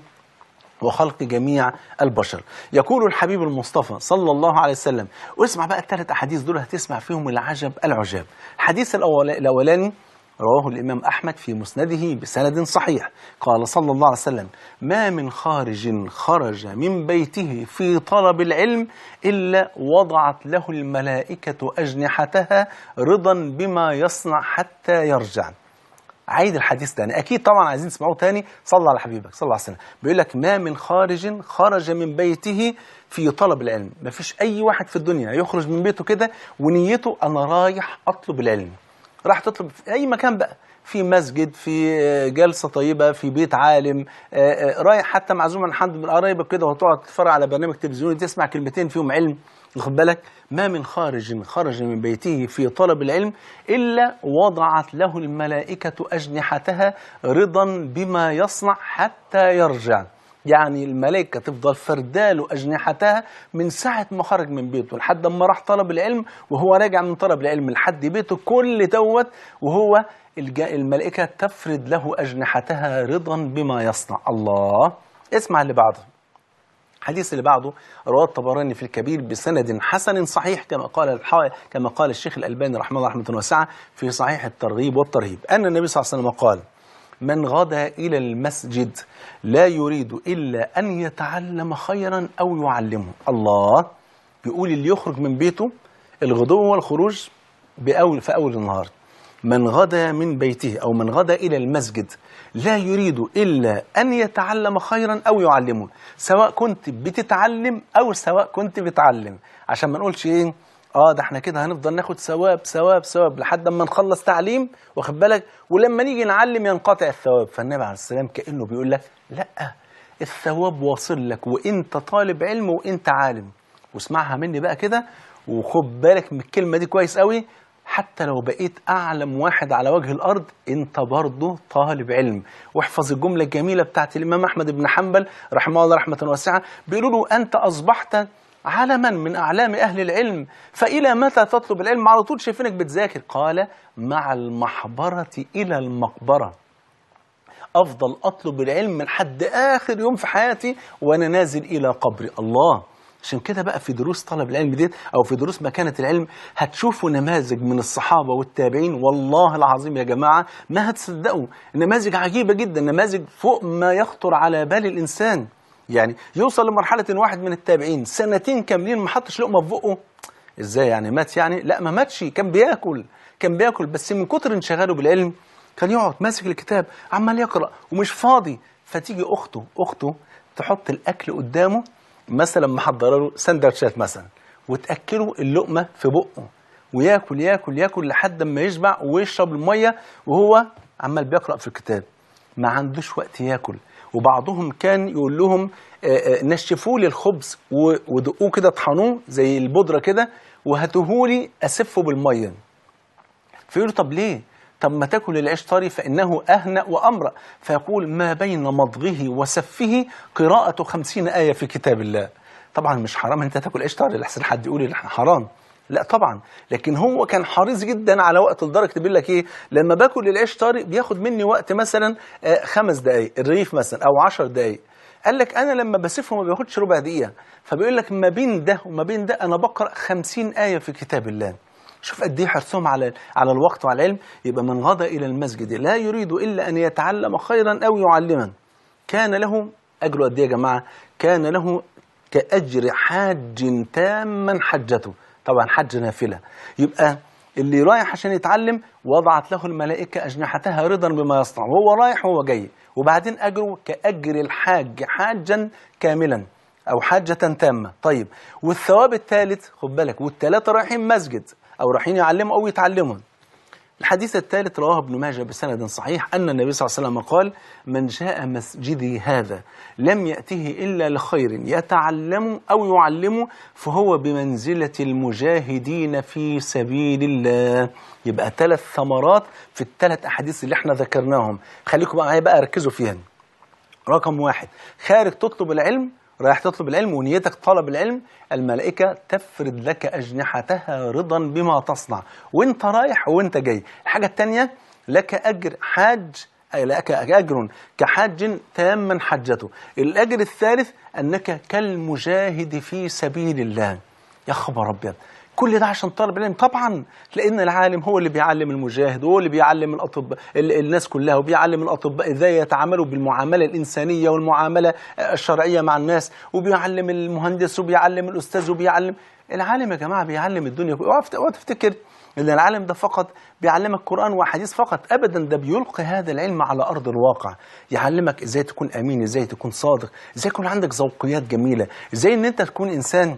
وخلق جميع البشر يقول الحبيب المصطفى صلى الله عليه وسلم واسمع بقى الثلاث أحاديث دول هتسمع فيهم العجب العجاب الحديث الأول الأولاني رواه الإمام أحمد في مسنده بسند صحيح قال صلى الله عليه وسلم ما من خارج خرج من بيته في طلب العلم إلا وضعت له الملائكة أجنحتها رضا بما يصنع حتى يرجع عيد الحديث تاني اكيد طبعا عايزين تسمعوه تاني صلى على حبيبك صلى الله عليه وسلم بيقول لك ما من خارج خرج من بيته في طلب العلم ما فيش اي واحد في الدنيا يخرج من بيته كده ونيته انا رايح اطلب العلم راح تطلب في اي مكان بقى في مسجد في جلسه طيبه في بيت عالم آه، آه، رايح حتى معزوم من حد من قرايبك كده وتقعد تتفرج على برنامج تلفزيوني تسمع كلمتين فيهم علم واخد بالك ما من خارج خرج من بيته في طلب العلم الا وضعت له الملائكه اجنحتها رضا بما يصنع حتى يرجع يعني الملائكة تفضل فرداله أجنحتها من ساعة ما خرج من بيته لحد ما راح طلب العلم وهو راجع من طلب العلم لحد بيته كل دوت وهو الج- الملائكة تفرد له أجنحتها رضا بما يصنع الله اسمع اللي بعده الحديث اللي بعده رواه الطبراني في الكبير بسند حسن صحيح كما قال الح... كما قال الشيخ الألباني رحمه الله رحمة واسعة في صحيح الترغيب والترهيب أن النبي صلى الله عليه وسلم قال من غدا إلى المسجد لا يريد إلا أن يتعلم خيرا أو يعلمه الله بيقول اللي يخرج من بيته الغدو والخروج بأول في أول النهار من غدا من بيته أو من غدا إلى المسجد لا يريد إلا أن يتعلم خيرا أو يعلمه سواء كنت بتتعلم أو سواء كنت بتعلم عشان ما نقولش إيه اه ده احنا كده هنفضل ناخد ثواب ثواب ثواب لحد ما نخلص تعليم واخد بالك ولما نيجي نعلم ينقطع الثواب فالنبي عليه السلام كانه بيقول لك لا الثواب واصل لك وانت طالب علم وانت عالم واسمعها مني بقى كده وخد بالك من الكلمه دي كويس قوي حتى لو بقيت اعلم واحد على وجه الارض انت برضه طالب علم واحفظ الجمله الجميله بتاعت الامام احمد بن حنبل رحمه الله رحمه واسعه بيقولوا له انت اصبحت علما من اعلام اهل العلم فالى متى تطلب العلم على طول شايفينك بتذاكر قال مع المحبره الى المقبره افضل اطلب العلم من حد اخر يوم في حياتي وانا نازل الى قبري الله عشان كده بقى في دروس طلب العلم ديت او في دروس مكانه العلم هتشوفوا نماذج من الصحابه والتابعين والله العظيم يا جماعه ما هتصدقوا نماذج عجيبه جدا نماذج فوق ما يخطر على بال الانسان يعني يوصل لمرحله ان واحد من التابعين سنتين كاملين ما حطش لقمه في بقه ازاي يعني مات يعني لا ما ماتش كان بياكل كان بياكل بس من كتر انشغاله بالعلم كان يقعد ماسك الكتاب عمال يقرا ومش فاضي فتيجي اخته اخته تحط الاكل قدامه مثلا محضره له سندوتشات مثلا وتاكله اللقمه في بقه وياكل ياكل ياكل لحد ما يشبع ويشرب الميه وهو عمال بيقرا في الكتاب ما عندوش وقت ياكل وبعضهم كان يقول لهم آه، آه، نشفوا لي الخبز و- ودقوه كده طحنوه زي البودره كده وهاتوه لي اسفه بالميه فيقول طب ليه؟ طب ما تاكل العيش طري فإنه أهنأ وأمرأ فيقول ما بين مضغه وسفه قراءة خمسين آية في كتاب الله طبعا مش حرام أنت تاكل عيش طري لحسن حد يقول إن حرام لا طبعا لكن هو كان حريص جدا على وقت لدرجه بيقول لك ايه لما باكل العيش طري بياخد مني وقت مثلا آه، خمس دقائق الرغيف مثلا او عشر دقائق قال لك انا لما بسفه ما بياخدش ربع دقيقه فبيقول لك ما بين ده وما بين ده انا بقرا خمسين ايه في كتاب الله شوف قد ايه حرصهم على على الوقت وعلى العلم يبقى من غدا الى المسجد لا يريد الا ان يتعلم خيرا او يعلما كان له اجره قد ايه يا جماعه كان له كاجر حاج تاما حجته طبعا حج نافله يبقى اللي رايح عشان يتعلم وضعت له الملائكه اجنحتها رضا بما يصنع وهو رايح وهو جاي وبعدين اجره كاجر الحاج حاجا كاملا او حاجه تامه طيب والثواب الثالث خد بالك والثلاثه رايحين مسجد او رايحين يعلموا او يتعلموا الحديث الثالث رواه ابن ماجه بسند صحيح أن النبي صلى الله عليه وسلم قال من جاء مسجدي هذا لم يأته إلا لخير يتعلم أو يعلم فهو بمنزلة المجاهدين في سبيل الله يبقى ثلاث ثمرات في الثلاث أحاديث اللي احنا ذكرناهم خليكم معايا بقى ركزوا فيها رقم واحد خارج تطلب العلم رايح تطلب العلم ونيتك طلب العلم الملائكة تفرد لك أجنحتها رضا بما تصنع وانت رايح وانت جاي الحاجة الثانية لك أجر حاج أي لك أجر كحاج تاما حجته الأجر الثالث أنك كالمجاهد في سبيل الله يا خبر أبيض كل ده عشان طالب العلم طبعا لان العالم هو اللي بيعلم المجاهد وهو اللي بيعلم الاطباء ال- الناس كلها وبيعلم الاطباء ازاي يتعاملوا بالمعامله الانسانيه والمعامله الشرعيه مع الناس وبيعلم المهندس وبيعلم الاستاذ وبيعلم العالم يا جماعه بيعلم الدنيا كلها. اوعى تفت- اوعى تفتكر ان العالم ده فقط بيعلمك قران واحاديث فقط ابدا ده بيلقي هذا العلم على ارض الواقع يعلمك ازاي تكون امين ازاي تكون صادق ازاي يكون عندك ذوقيات جميله ازاي ان انت تكون انسان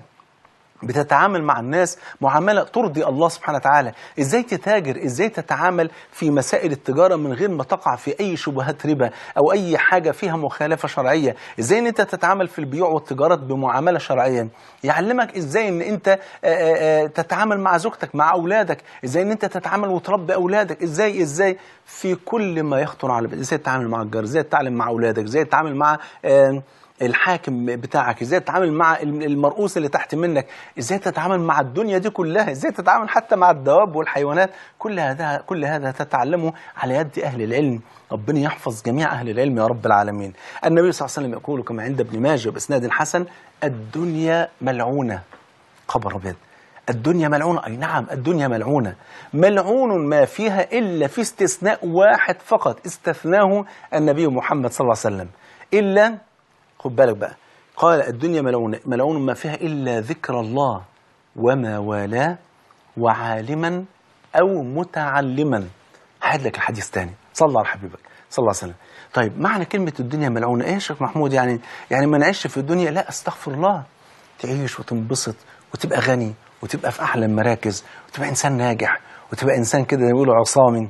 بتتعامل مع الناس معامله ترضي الله سبحانه وتعالى ازاي تتاجر ازاي تتعامل في مسائل التجاره من غير ما تقع في اي شبهات ربا او اي حاجه فيها مخالفه شرعيه ازاي ان انت تتعامل في البيوع والتجارات بمعامله شرعيه يعلمك ازاي ان انت آه، آه، آه، تتعامل مع زوجتك مع اولادك ازاي ان انت تتعامل وتربي اولادك ازاي ازاي في كل ما يخطر على بالك ازاي تتعامل مع الجار ازاي تتعامل مع اولادك ازاي تتعامل مع آه، الحاكم بتاعك ازاي تتعامل مع المرؤوس اللي تحت منك ازاي تتعامل مع الدنيا دي كلها ازاي تتعامل حتى مع الدواب والحيوانات كل هذا كل هذا تتعلمه على يد اهل العلم ربنا يحفظ جميع اهل العلم يا رب العالمين النبي صلى الله عليه وسلم يقول كما عند ابن ماجه باسناد حسن الدنيا ملعونه خبر ابيض الدنيا ملعونة أي نعم الدنيا ملعونة ملعون ما فيها إلا في استثناء واحد فقط استثناه النبي محمد صلى الله عليه وسلم إلا خد بالك بقى قال الدنيا ملعونة ملعون ما فيها إلا ذكر الله وما والاه وعالما أو متعلما هعيد لك الحديث تاني صلى على حبيبك صلى الله عليه وسلم طيب معنى كلمة الدنيا ملعونة إيه يا شيخ محمود يعني يعني ما نعيش في الدنيا لا استغفر الله تعيش وتنبسط وتبقى غني وتبقى في أحلى المراكز وتبقى إنسان ناجح وتبقى إنسان كده يقولوا عصامي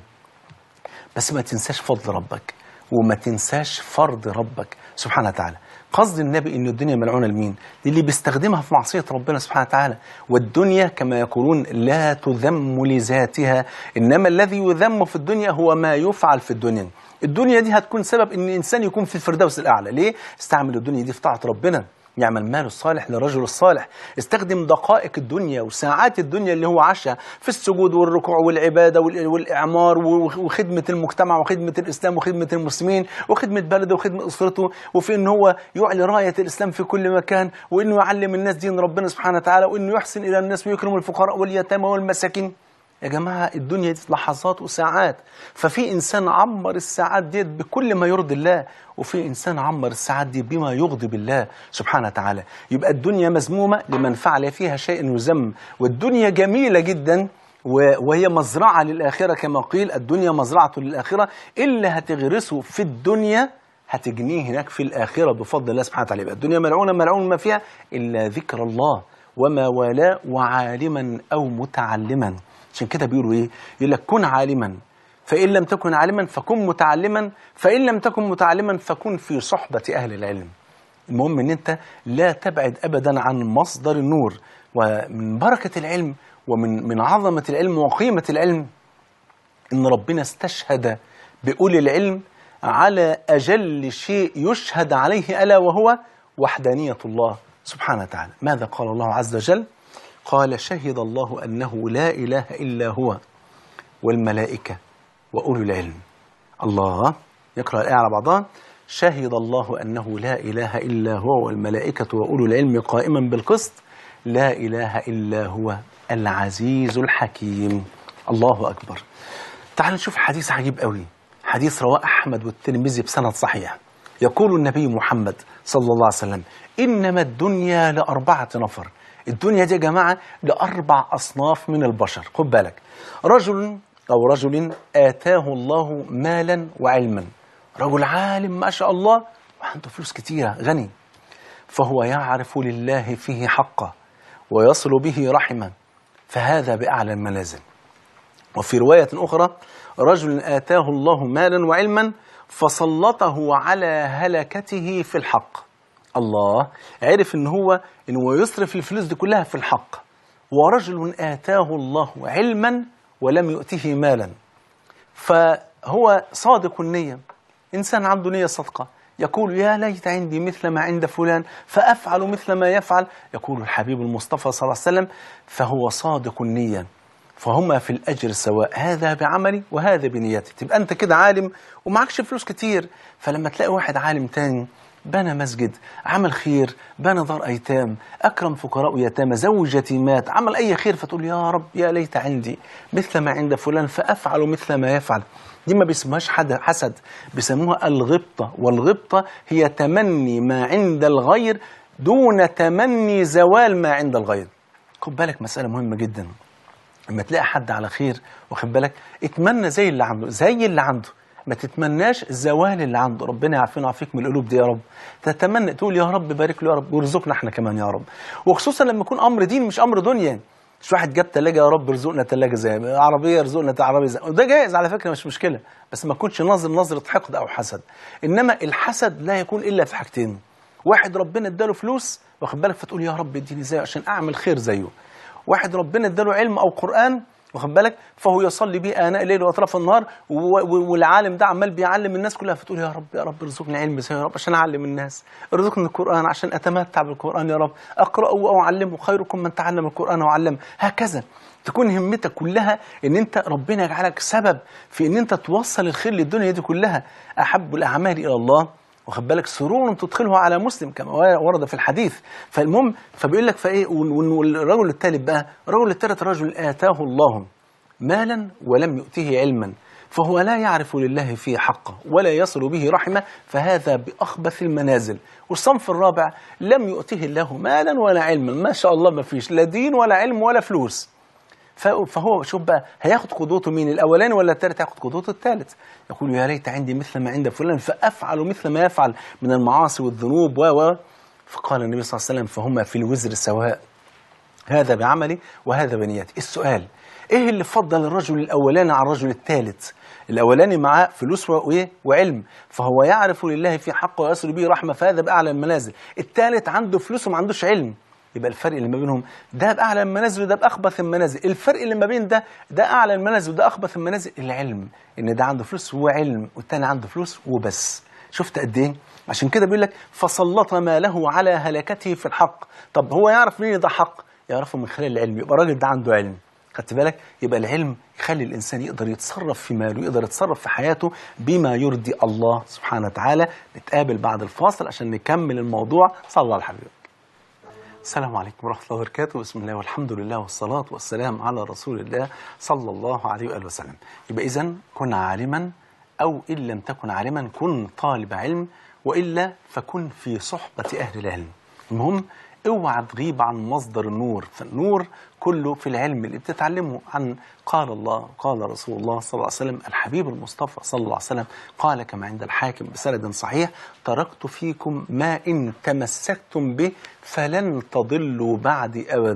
بس ما تنساش فضل ربك وما تنساش فرض ربك سبحانه وتعالى قصد النبي ان الدنيا ملعونه لمين؟ للي بيستخدمها في معصيه ربنا سبحانه وتعالى، والدنيا كما يقولون لا تذم لذاتها، انما الذي يذم في الدنيا هو ما يفعل في الدنيا. الدنيا دي هتكون سبب ان الانسان يكون في الفردوس الاعلى، ليه؟ استعمل الدنيا دي في طاعه ربنا. يعمل مال الصالح للرجل الصالح استخدم دقائق الدنيا وساعات الدنيا اللي هو عاشها في السجود والركوع والعبادة وال- والإعمار وخدمة المجتمع وخدمة الإسلام وخدمة المسلمين وخدمة بلده وخدمة أسرته وفي إن هو يعلي راية الإسلام في كل مكان وإنه يعلم الناس دين ربنا سبحانه وتعالى وإنه يحسن إلى الناس ويكرم الفقراء واليتامى والمساكين يا جماعة الدنيا دي لحظات وساعات ففي إنسان عمر الساعات دي بكل ما يرضي الله وفي إنسان عمر الساعات دي بما يغضب الله سبحانه وتعالى يبقى الدنيا مذمومة لمن فعل فيها شيء يذم والدنيا جميلة جدا و- وهي مزرعة للآخرة كما قيل الدنيا مزرعة للآخرة اللي هتغرسه في الدنيا هتجنيه هناك في الآخرة بفضل الله سبحانه وتعالى يبقى الدنيا ملعونة ملعون ما فيها إلا ذكر الله وما والاه وعالما أو متعلما عشان كده بيقولوا ايه يقول لك كن عالما فإن لم تكن عالما فكن متعلما فإن لم تكن متعلما فكن في صحبة أهل العلم المهم ان انت لا تبعد ابدا عن مصدر النور ومن بركه العلم ومن من عظمه العلم وقيمه العلم ان ربنا استشهد باولي العلم على اجل شيء يشهد عليه الا وهو وحدانيه الله سبحانه وتعالى ماذا قال الله عز وجل قال شهد الله انه لا اله الا هو والملائكه واولو العلم الله يقرا الايه على بعضها شهد الله انه لا اله الا هو والملائكه واولو العلم قائما بالقسط لا اله الا هو العزيز الحكيم الله اكبر تعال نشوف حديث عجيب قوي حديث رواه احمد والترمذي بسند صحيح يقول النبي محمد صلى الله عليه وسلم انما الدنيا لاربعه نفر الدنيا دي يا جماعه لاربع اصناف من البشر خد بالك رجل او رجل اتاه الله مالا وعلما رجل عالم ما شاء الله وعنده فلوس كتيره غني فهو يعرف لله فيه حقه ويصل به رحمه فهذا باعلى المنازل وفي رواية أخرى رجل آتاه الله مالا وعلما فسلطه على هلكته في الحق الله عرف ان هو ان هو يصرف الفلوس دي كلها في الحق ورجل آتاه الله علما ولم يؤته مالا فهو صادق النية إنسان عنده نية صادقة يقول يا ليت عندي مثل ما عند فلان فأفعل مثل ما يفعل يقول الحبيب المصطفى صلى الله عليه وسلم فهو صادق النية فهما في الأجر سواء هذا بعملي وهذا بنيتي تبقى أنت كده عالم ومعكش فلوس كتير فلما تلاقي واحد عالم تاني بنى مسجد عمل خير بنى دار أيتام أكرم فقراء ويتامى زوج يتيمات عمل أي خير فتقول يا رب يا ليت عندي مثل ما عند فلان فأفعل مثل ما يفعل دي ما بيسموهاش حد حسد بيسموها الغبطة والغبطة هي تمني ما عند الغير دون تمني زوال ما عند الغير خد بالك مسألة مهمة جدا لما تلاقي حد على خير واخد بالك اتمنى زي اللي عنده زي اللي عنده ما تتمناش زوال اللي عنده ربنا يعافينا ويعافيك من القلوب دي يا رب تتمنى تقول يا رب بارك له يا رب وارزقنا احنا كمان يا رب وخصوصا لما يكون امر دين مش امر دنيا مش واحد جاب ثلاجه يا رب ارزقنا ثلاجه زي عربيه ارزقنا عربيه زي وده جائز على فكره مش مشكله بس ما تكونش ناظر نظره حقد او حسد انما الحسد لا يكون الا في حاجتين واحد ربنا اداله فلوس واخد بالك فتقول يا رب اديني زيه عشان اعمل خير زيه واحد ربنا اداله علم او قران واخد بالك فهو يصلي به اناء الليل واطراف النهار و- و- والعالم ده عمال بيعلم الناس كلها فتقول يا رب يا رب ارزقني علم زيه يا رب عشان اعلم الناس ارزقني القران عشان اتمتع بالقران يا رب اقراه واعلمه خيركم من تعلم القران وعلمه هكذا تكون همتك كلها ان انت ربنا يجعلك سبب في ان انت توصل الخير للدنيا دي كلها احب الاعمال الى الله واخد بالك سرور تدخله على مسلم كما ورد في الحديث فالمهم فبيقول لك فايه وال- وال- والرجل الثالث بقى الرجل الثالث رجل اتاه الله مالا ولم يؤته علما فهو لا يعرف لله فيه حقه ولا يصل به رحمه فهذا بأخبث المنازل والصنف الرابع لم يؤته الله مالا ولا علما ما شاء الله ما فيش لا دين ولا علم ولا فلوس ف- فهو شوف بقى هياخد قدوته مين الاولاني ولا الثالث هياخد قدوته الثالث يقول يا ليت عندي مثل ما عند فلان فافعل مثل ما يفعل من المعاصي والذنوب و و فقال النبي صلى الله عليه وسلم فهما في الوزر سواء هذا بعملي وهذا بنيتي السؤال ايه اللي فضل الرجل الاولاني على الرجل الثالث الاولاني معاه فلوس وايه وعلم فهو يعرف لله في حقه ويصل به رحمه فهذا باعلى المنازل الثالث عنده فلوس وما عندوش علم يبقى الفرق اللي ما بينهم ده باعلى المنازل وده باخبث المنازل الفرق اللي ما بين ده ده اعلى المنازل وده اخبث المنازل العلم ان ده عنده فلوس وعلم والتاني عنده فلوس وبس شفت قد ايه عشان كده بيقول لك فسلط ماله على هلكته في الحق طب هو يعرف منين ده حق يعرفه من خلال العلم يبقى الراجل ده عنده علم خدت بالك يبقى العلم يخلي الانسان يقدر يتصرف في ماله يقدر يتصرف في حياته بما يرضي الله سبحانه وتعالى نتقابل بعد الفاصل عشان نكمل الموضوع صلى الله على الحبيب السلام عليكم ورحمة الله وبركاته بسم الله والحمد لله والصلاة والسلام على رسول الله صلى الله عليه وآله وسلم يبقى إذا كن عالما أو إن لم تكن عالما كن طالب علم وإلا فكن في صحبة أهل العلم المهم اوعى تغيب عن مصدر النور فالنور كله في العلم اللي بتتعلمه عن قال الله قال رسول الله صلى الله عليه وسلم الحبيب المصطفى صلى الله عليه وسلم قال كما عند الحاكم بسند صحيح تركت فيكم ما إن تمسكتم به فلن تضلوا بعدي أبدا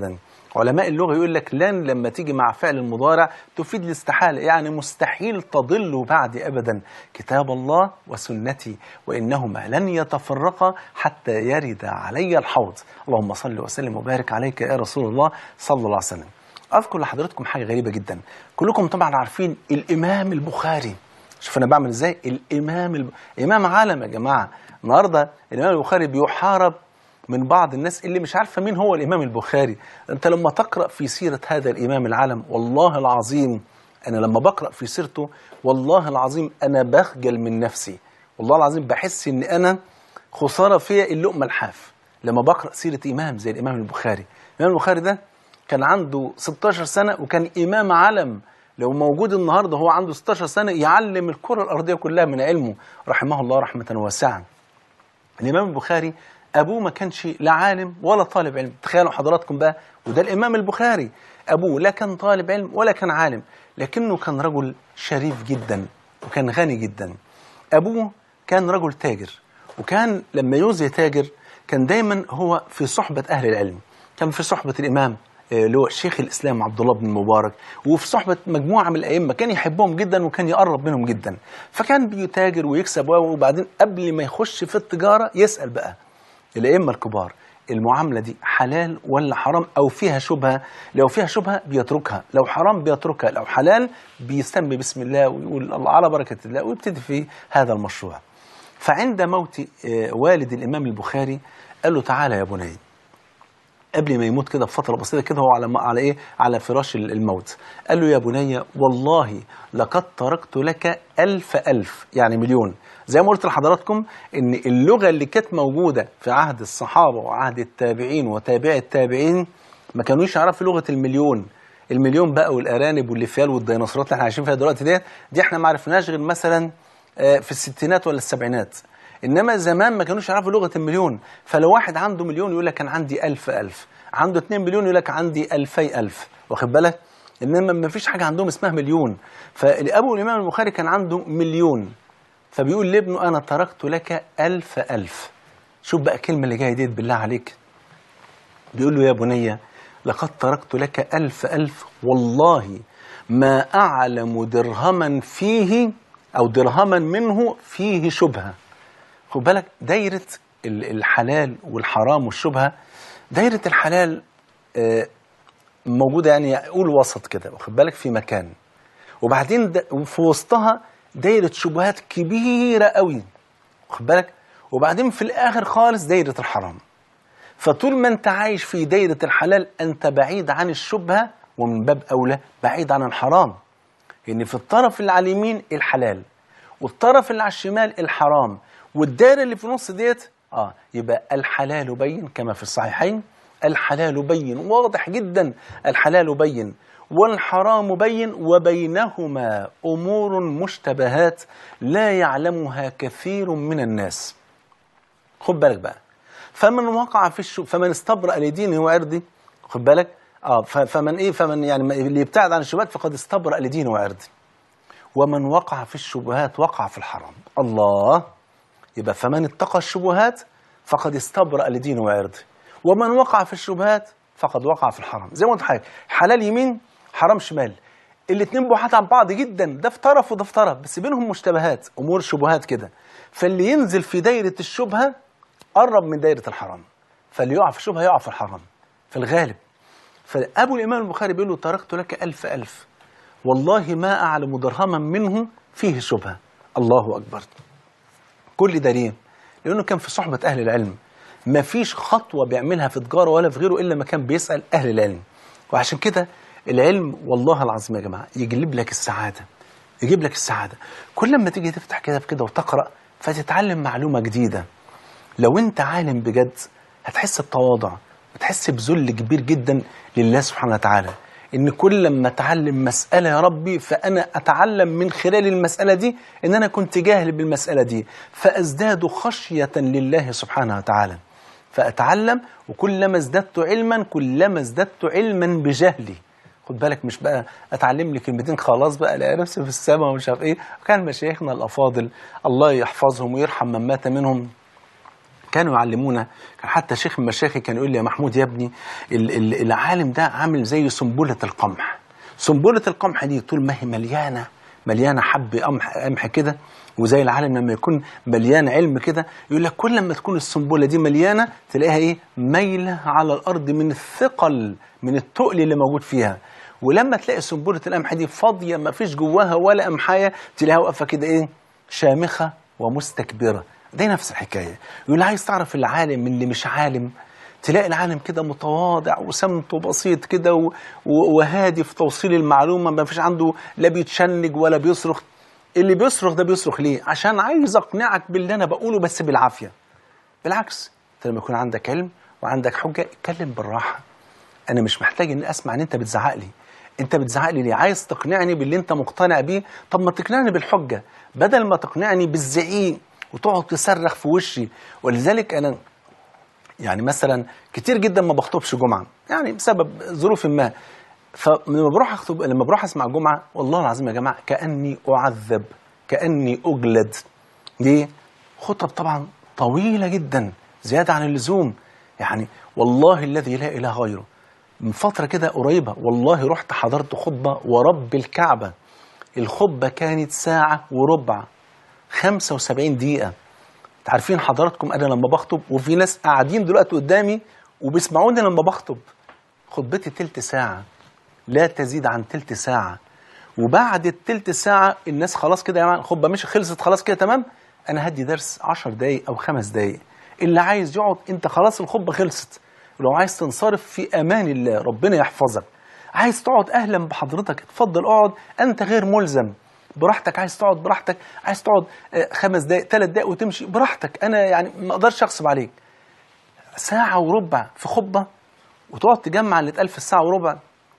علماء اللغة يقول لك لن لما تيجي مع فعل المضارع تفيد الاستحالة يعني مستحيل تضل بعد أبدا كتاب الله وسنتي وإنهما لن يتفرقا حتى يرد علي الحوض اللهم صل وسلم وبارك عليك يا رسول الله صلى الله عليه وسلم أذكر لحضراتكم حاجة غريبة جدا كلكم طبعا عارفين الإمام البخاري شوف أنا بعمل إزاي الإمام الب... إمام عالم يا جماعة النهاردة الإمام البخاري بيحارب من بعض الناس اللي مش عارفه مين هو الامام البخاري انت لما تقرا في سيره هذا الامام العالم والله العظيم انا لما بقرا في سيرته والله العظيم انا بخجل من نفسي والله العظيم بحس ان انا خساره فيا اللقمه الحاف لما بقرا سيره امام زي الامام البخاري الامام البخاري ده كان عنده 16 سنه وكان امام علم لو موجود النهارده هو عنده 16 سنه يعلم الكره الارضيه كلها من علمه رحمه الله رحمه واسعه الامام البخاري ابوه ما كانش لا عالم ولا طالب علم تخيلوا حضراتكم بقى وده الامام البخاري ابوه لا كان طالب علم ولا كان عالم لكنه كان رجل شريف جدا وكان غني جدا ابوه كان رجل تاجر وكان لما يوزي تاجر كان دايما هو في صحبه اهل العلم كان في صحبه الامام اللي هو شيخ الاسلام عبد الله بن المبارك وفي صحبه مجموعه من الائمه كان يحبهم جدا وكان يقرب منهم جدا فكان بيتاجر ويكسب وبعدين قبل ما يخش في التجاره يسال بقى الائمه الكبار المعامله دي حلال ولا حرام او فيها شبهه لو فيها شبهه بيتركها لو حرام بيتركها لو حلال بيسمي بسم الله ويقول الله على بركه الله ويبتدي في هذا المشروع فعند موت والد الامام البخاري قال له تعالى يا بني قبل ما يموت كده بفتره بسيطه كده هو على على ايه على فراش الموت قال له يا بني والله لقد تركت لك ألف ألف يعني مليون زي ما قلت لحضراتكم ان اللغه اللي كانت موجوده في عهد الصحابه وعهد التابعين وتابع التابعين ما كانوش يعرفوا لغه المليون المليون بقى والارانب والليفيال والديناصورات اللي احنا عايشين فيها دلوقتي ديت دي احنا ما عرفناش غير مثلا في الستينات ولا السبعينات انما زمان ما كانوش يعرفوا لغه المليون فلو واحد عنده مليون يقول لك كان عندي ألف ألف عنده 2 مليون يقول لك عندي ألفي ألف واخد بالك انما ما فيش حاجه عندهم اسمها مليون فابو الامام البخاري كان عنده مليون فبيقول لابنه انا تركت لك ألف ألف شوف بقى الكلمه اللي جايه ديت بالله عليك بيقول له يا بني لقد تركت لك ألف ألف والله ما أعلم درهما فيه أو درهما منه فيه شبهة خد بالك دايرة الحلال والحرام والشبهة دايرة الحلال موجودة يعني قول وسط كده واخد بالك في مكان وبعدين في وسطها دايرة شبهات كبيرة قوي واخد بالك وبعدين في الآخر خالص دايرة الحرام فطول ما انت عايش في دايرة الحلال انت بعيد عن الشبهة ومن باب أولى بعيد عن الحرام لأن في الطرف اللي على اليمين الحلال والطرف اللي على الشمال الحرام والدائرة اللي في النص ديت اه يبقى الحلال بين كما في الصحيحين الحلال بين واضح جدا الحلال بين والحرام بين وبينهما امور مشتبهات لا يعلمها كثير من الناس خد بالك بقى فمن وقع في الشو فمن استبرأ لدينه وعرضه خد بالك اه فمن ايه فمن يعني اللي يبتعد عن الشبهات فقد استبرأ لدينه وعرضه ومن وقع في الشبهات وقع في الحرام الله يبقى فمن اتقى الشبهات فقد استبرأ لدينه وعرضه ومن وقع في الشبهات فقد وقع في الحرام زي ما قلت حاجه حلال يمين حرام شمال الاثنين بعاد عن بعض جدا ده في طرف وده في طرف بس بينهم مشتبهات امور شبهات كده فاللي ينزل في دايره الشبهه قرب من دايره الحرام فاللي يقع في الشبهه يقع في الحرام في الغالب فابو الامام البخاري بيقول له تركت لك ألف ألف والله ما اعلم درهما منه فيه شبهه الله اكبر كل ده ليه؟ لانه كان في صحبه اهل العلم ما فيش خطوه بيعملها في تجاره ولا في غيره الا ما كان بيسال اهل العلم وعشان كده العلم والله العظيم يا جماعه يجلب لك السعاده يجيب لك السعاده كل ما تيجي تفتح كتاب كده وتقرا فتتعلم معلومه جديده لو انت عالم بجد هتحس بتواضع وتحس بذل كبير جدا لله سبحانه وتعالى ان كل لما اتعلم مساله يا ربي فانا اتعلم من خلال المساله دي ان انا كنت جاهل بالمساله دي فازداد خشيه لله سبحانه وتعالى فاتعلم وكلما ازددت علما كلما ازددت علما بجهلي خد بالك مش بقى اتعلم لي كلمتين خلاص بقى الاقي نفسي في السماء ومش عارف ايه كان مشايخنا الافاضل الله يحفظهم ويرحم من مات منهم كانوا يعلمونا كان حتى شيخ من مشايخي كان يقول لي يا محمود يا ابني ال- ال- العالم ده عامل زي سنبله القمح سنبله القمح دي طول ما هي مليانه مليانه حب قمح قمح كده وزي العالم لما يكون مليان علم كده يقول لك كل ما تكون السنبله دي مليانه تلاقيها ايه مايله على الارض من الثقل من التقل اللي موجود فيها ولما تلاقي سنبله القمح دي فاضيه ما فيش جواها ولا قمحايه تلاقيها واقفه كده ايه شامخه ومستكبره دي نفس الحكايه يقول عايز تعرف العالم اللي مش عالم تلاقي العالم كده متواضع وسمته بسيط كده و- و- وهادي في توصيل المعلومه ما فيش عنده لا بيتشنج ولا بيصرخ اللي بيصرخ ده بيصرخ ليه عشان عايز اقنعك باللي انا بقوله بس بالعافيه بالعكس انت لما يكون عندك علم وعندك حجه اتكلم بالراحه انا مش محتاج اني اسمع ان انت بتزعق لي انت بتزعق لي ليه عايز تقنعني باللي انت مقتنع بيه طب ما تقنعني بالحجه بدل ما تقنعني بالزعيق وتقعد تصرخ في وشي ولذلك انا يعني مثلا كتير جدا ما بخطبش جمعه يعني بسبب ظروف ما فلما بروح اخطب لما بروح اسمع جمعه والله العظيم يا جماعه كاني اعذب كاني اجلد ليه؟ خطب طبعا طويله جدا زياده عن اللزوم يعني والله الذي لا اله غيره من فتره كده قريبه والله رحت حضرت خطبه ورب الكعبه الخطبه كانت ساعه وربع 75 دقيقه انت عارفين حضراتكم انا لما بخطب وفي ناس قاعدين دلوقتي قدامي وبيسمعوني لما بخطب خطبتي تلت ساعه لا تزيد عن تلت ساعه وبعد التلت ساعه الناس خلاص كده يا جماعه الخطبه مش خلصت خلاص كده تمام انا هدي درس 10 دقايق او خمس دقايق اللي عايز يقعد انت خلاص الخطبه خلصت ولو عايز تنصرف في امان الله ربنا يحفظك عايز تقعد اهلا بحضرتك اتفضل اقعد انت غير ملزم براحتك عايز تقعد براحتك عايز تقعد آه، خمس دقايق ثلاث دقايق وتمشي براحتك انا يعني ما اقدرش اغصب عليك ساعه وربع في خطبه وتقعد تجمع اللي اتقال في الساعه وربع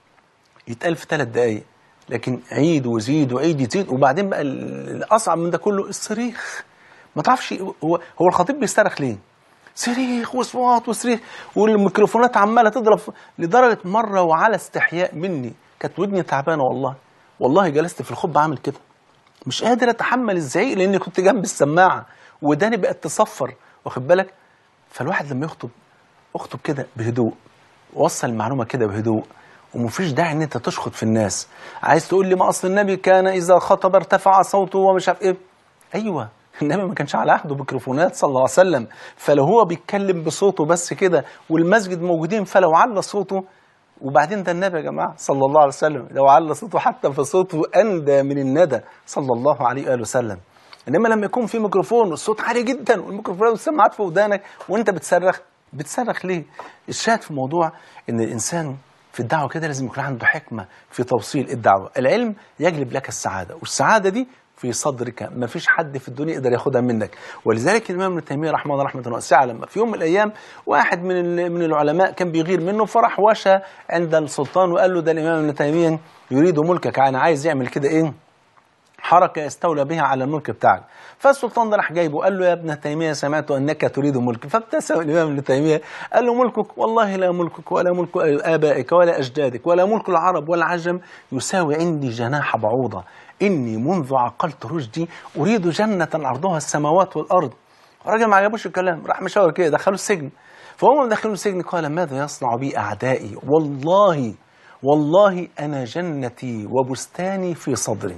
يتقال في ثلاث دقايق لكن عيد وزيد وعيد يزيد وبعدين بقى ال- الاصعب من ده كله الصريخ ما تعرفش هو هو الخطيب بيصرخ ليه؟ صريخ واصوات وصريخ والميكروفونات عماله تضرب لدرجه مره وعلى استحياء مني كانت ودني تعبانه والله والله جلست في الخطبه عامل كده مش قادر اتحمل الزعيق لاني كنت جنب السماعه وداني بقت تصفر واخد بالك فالواحد لما يخطب اخطب كده بهدوء وصل المعلومه كده بهدوء ومفيش داعي ان انت تشخط في الناس عايز تقول لي ما اصل النبي كان اذا خطب ارتفع صوته ومش عارف ايه ايوه النبي ما كانش على عهده ميكروفونات صلى الله عليه وسلم فلو هو بيتكلم بصوته بس كده والمسجد موجودين فلو على صوته وبعدين ده النبي يا جماعه صلى الله عليه وسلم لو على صوته حتى في صوته اندى من الندى صلى الله عليه واله وسلم انما لما يكون في ميكروفون والصوت عالي جدا والميكروفون والسماعات في ودانك وانت بتصرخ بتصرخ ليه؟ الشاهد في الموضوع ان الانسان في الدعوه كده لازم يكون عنده حكمه في توصيل الدعوه، العلم يجلب لك السعاده، والسعاده دي في صدرك ما فيش حد في الدنيا يقدر ياخدها منك ولذلك الامام ابن تيميه رحمه الله رحمه واسعه لما في يوم من الايام واحد من ال- من العلماء كان بيغير منه فراح وشى عند السلطان وقال له ده الامام ابن تيميه يريد ملكك يعني عايز يعمل كده ايه حركة يستولى بها على الملك بتاعك فالسلطان ده راح جايبه قال له يا ابن تيمية سمعت أنك تريد ملك فابتسم الإمام ابن تيمية قال له ملكك والله لا ملكك ولا ملك آبائك ولا أجدادك ولا ملك العرب ولا العجم يساوي عندي جناح بعوضة إني منذ عقلت رشدي أريد جنة عرضها السماوات والأرض الراجل ما عجبوش الكلام راح مشاور كده دخلوا السجن فهم دخلوا السجن قال ماذا يصنع بي أعدائي والله والله أنا جنتي وبستاني في صدري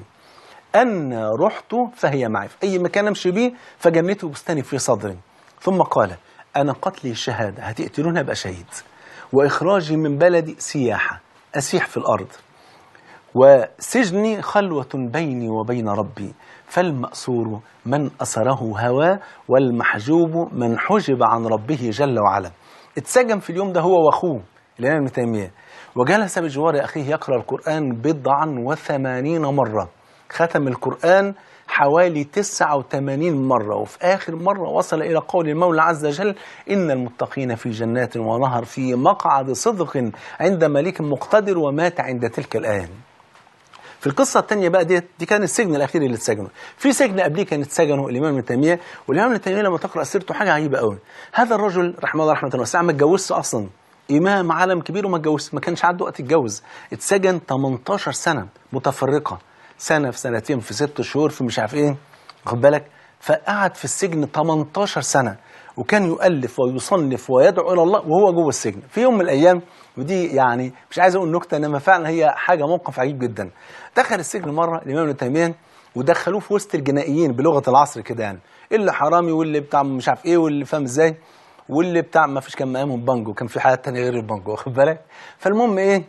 أن رحت فهي معي في أي مكان أمشي بيه فجنتي وبستاني في صدري ثم قال أنا قتلي شهادة هتقتلوني أبقى شهيد وإخراجي من بلدي سياحة أسيح في الأرض وسجني خلوة بيني وبين ربي فالمأسور من أسره هواه والمحجوب من حجب عن ربه جل وعلا اتسجن في اليوم ده هو وأخوه الإمام ابن تيمية وجلس بجوار أخيه يقرأ القرآن بضعا وثمانين مرة ختم القرآن حوالي 89 مرة وفي آخر مرة وصل إلى قول المولى عز وجل إن المتقين في جنات ونهر في مقعد صدق عند مليك مقتدر ومات عند تلك الآية في القصة الثانية بقى دي دي كان السجن الأخير اللي اتسجنوا في سجن قبليه كان اتسجنوا الإمام ابن تيمية والإمام ابن تيمية لما تقرأ سيرته حاجة عجيبة قوي هذا الرجل رحمه الله رحمة واسعة ما اتجوزش أصلا إمام عالم كبير وما اتجوزش ما كانش عنده وقت يتجوز اتسجن 18 سنة متفرقة سنة في سنتين في ست شهور في مش عارف إيه واخد بالك فقعد في السجن 18 سنة وكان يؤلف ويصنف ويدعو الى الله وهو جوه السجن في يوم من الايام ودي يعني مش عايز اقول نكته انما فعلا هي حاجه موقف عجيب جدا دخل السجن مره الامام ابن تيميه ودخلوه في وسط الجنائيين بلغه العصر كده يعني اللي حرامي واللي بتاع مش عارف ايه واللي فاهم ازاي واللي بتاع ما فيش كان مقامهم بانجو كان في حاجات تانية غير البانجو واخد بالك فالمهم ايه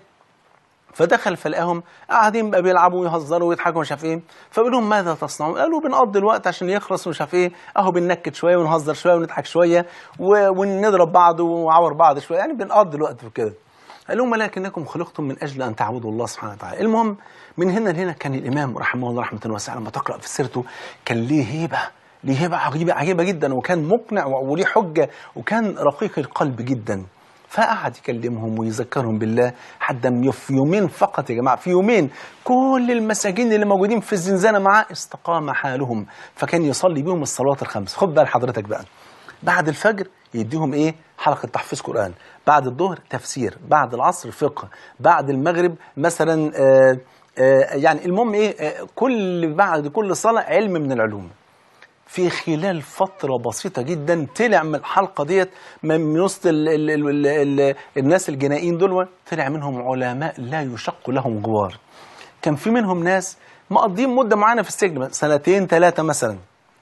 فدخل فلقاهم قاعدين بقى بيلعبوا ويهزروا ويضحكوا ومش عارف ايه فبيقول لهم ماذا تصنعون؟ قالوا بنقضي الوقت عشان يخلص ومش عارف ايه اهو بننكت شويه ونهزر شويه ونضحك شويه و- ونضرب بعض ونعور بعض شويه يعني بنقضي الوقت في كده قال لهم ولكنكم خلقتم من اجل ان تعبدوا الله سبحانه وتعالى المهم من هنا لهنا كان الامام رحمه الله رحمه واسعه لما تقرا في سيرته كان ليه هيبه ليه هيبه عجيبه عجيبه جدا وكان مقنع وليه حجه وكان رقيق القلب جدا فقعد يكلمهم ويذكرهم بالله حتى في يومين فقط يا جماعه في يومين كل المساجين اللي موجودين في الزنزانه معاه استقام حالهم فكان يصلي بيهم الصلوات الخمس خد بال حضرتك بقى بعد الفجر يديهم ايه حلقه تحفيظ قران بعد الظهر تفسير بعد العصر فقه بعد المغرب مثلا آه آه يعني المهم ايه آه كل بعد كل صلاه علم من العلوم في خلال فترة بسيطة جدا طلع من الحلقة ديت من وسط ال ال ال ال ال الناس الجنائيين دول طلع منهم علماء لا يشق لهم غبار كان في منهم ناس مقضين مدة معانا في السجن سنتين ثلاثة مثلا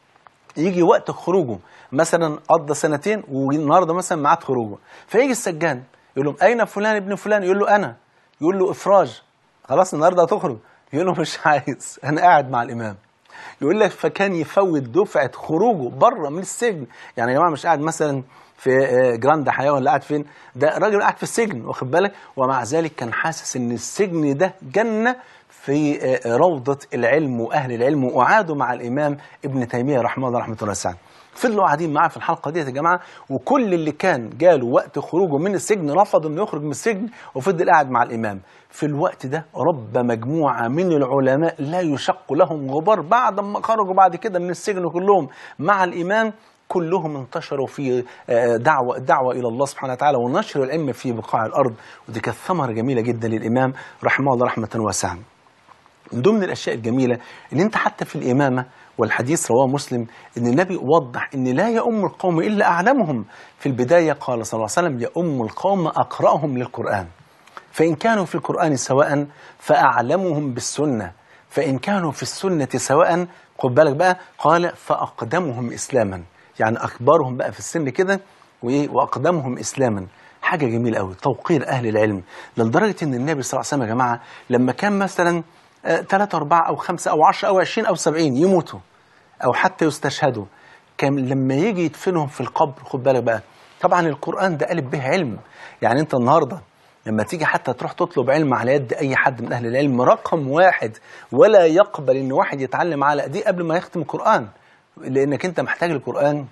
يجي وقت خروجه مثلا قضى سنتين والنهارده مثلا ميعاد خروجه فيجي السجان يقول لهم اين فلان ابن فلان يقول له انا يقول له افراج خلاص النهارده هتخرج يقول له مش عايز انا قاعد مع الامام يقول لك فكان يفوت دفعه خروجه بره من السجن يعني يا جماعه مش قاعد مثلا في آه، جراند حياه ولا قاعد فين ده راجل قاعد في السجن واخد بالك ومع ذلك كان حاسس ان السجن ده جنه في آه، روضه العلم واهل العلم وقعدوا مع الامام ابن تيميه رحمه الله رحمه الله واسعه فضلوا قاعدين معاه في الحلقه ديت يا جماعه وكل اللي كان جاله وقت خروجه من السجن رفض انه يخرج من السجن وفضل قاعد مع الامام في الوقت ده رب مجموعه من العلماء لا يشق لهم غبار بعد ما خرجوا بعد كده من السجن كلهم مع الامام كلهم انتشروا في آه، دعوة دعوة إلى الله سبحانه وتعالى ونشر العلم في بقاع الأرض ودي كانت ثمرة جميلة جدا للإمام رحمه الله رحمة واسعة من ضمن الاشياء الجميله ان انت حتى في الامامه والحديث رواه مسلم ان النبي وضح ان لا يؤم القوم الا اعلمهم في البدايه قال صلى الله عليه وسلم يؤم القوم اقراهم للقران فان كانوا في القران سواء فاعلمهم بالسنه فان كانوا في السنه سواء خد بالك بقى قال فاقدمهم اسلاما يعني اكبرهم بقى في السن كده وايه واقدمهم اسلاما حاجه جميله قوي توقير اهل العلم لدرجه ان النبي صلى الله عليه وسلم يا جماعه لما كان مثلا ثلاثة أربعة أو خمسة أو عشرة أو عشرين أو سبعين يموتوا أو حتى يستشهدوا كان لما يجي يدفنهم في القبر خد بالك بقى طبعا القرآن ده قالب به علم يعني أنت النهاردة لما تيجي حتى تروح تطلب علم على يد أي حد من أهل العلم رقم واحد ولا يقبل إن واحد يتعلم على إيديه قبل ما يختم القرآن لأنك أنت محتاج القرآن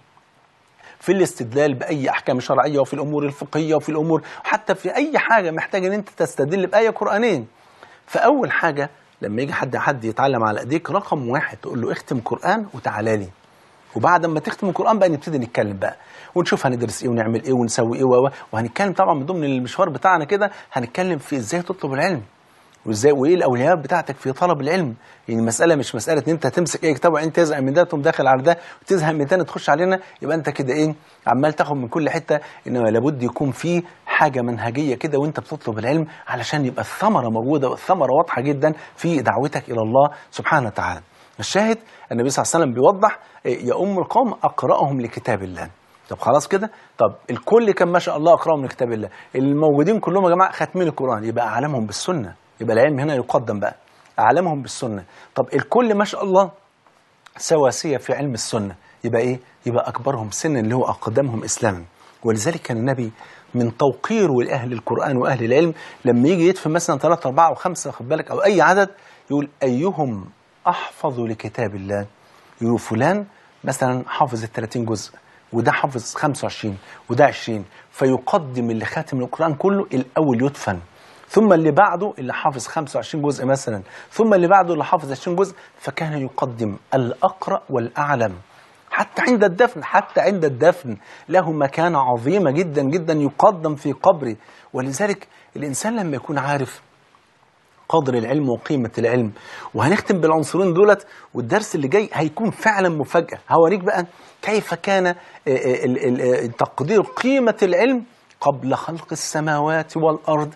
في الاستدلال بأي أحكام شرعية وفي الأمور الفقهية وفي الأمور حتى في أي حاجة محتاج إن أنت تستدل بآية قرآنين فأول حاجة لما يجي حد حد يتعلم على ايديك رقم واحد تقول له اختم قرآن وتعالى لي وبعد ما تختم القرآن بقى نبتدي نتكلم بقى ونشوف هندرس ايه ونعمل ايه ونسوي ايه و- و- وهنتكلم طبعا من ضمن المشوار بتاعنا كده هنتكلم في ازاي تطلب العلم وازاي وايه الاولويات بتاعتك في طلب العلم يعني المساله مش مساله ان انت تمسك اي كتاب وانت تزهق من ده تقوم داخل على ده وتزهق من تاني تخش علينا يبقى انت كده ايه عمال تاخد من كل حته انما لابد يكون في حاجه منهجيه كده وانت بتطلب العلم علشان يبقى الثمره موجوده والثمره واضحه جدا في دعوتك الى الله سبحانه وتعالى الشاهد النبي صلى الله عليه وسلم بيوضح إيه، يا ام القوم اقراهم لكتاب الله طب خلاص كده طب الكل كان ما شاء الله اقراهم لكتاب الله الموجودين كلهم يا جماعه خاتمين القران يبقى اعلمهم بالسنه يبقى العلم هنا يقدم بقى اعلمهم بالسنه طب الكل ما شاء الله سواسيه في علم السنه يبقى ايه يبقى اكبرهم سنا اللي هو اقدمهم اسلاما ولذلك كان النبي من توقيره لاهل القران واهل العلم لما يجي يدفن مثلا ثلاثة أربعة أو خمسة خد بالك أو أي عدد يقول أيهم أحفظ لكتاب الله يقول فلان مثلا حافظ ال 30 جزء وده حافظ 25 وده 20 فيقدم اللي خاتم القرآن كله الأول يدفن ثم اللي بعده اللي حافظ 25 جزء مثلا ثم اللي بعده اللي حافظ 20 جزء فكان يقدم الأقرأ والأعلم حتى عند الدفن حتى عند الدفن له مكانة عظيمة جدا جدا يقدم في قبره ولذلك الإنسان لما يكون عارف قدر العلم وقيمة العلم وهنختم بالعنصرين دولت والدرس اللي جاي هيكون فعلا مفاجأة هوريك بقى كيف كان آه، آه، ال- ال- آه، تقدير قيمة العلم قبل خلق السماوات والأرض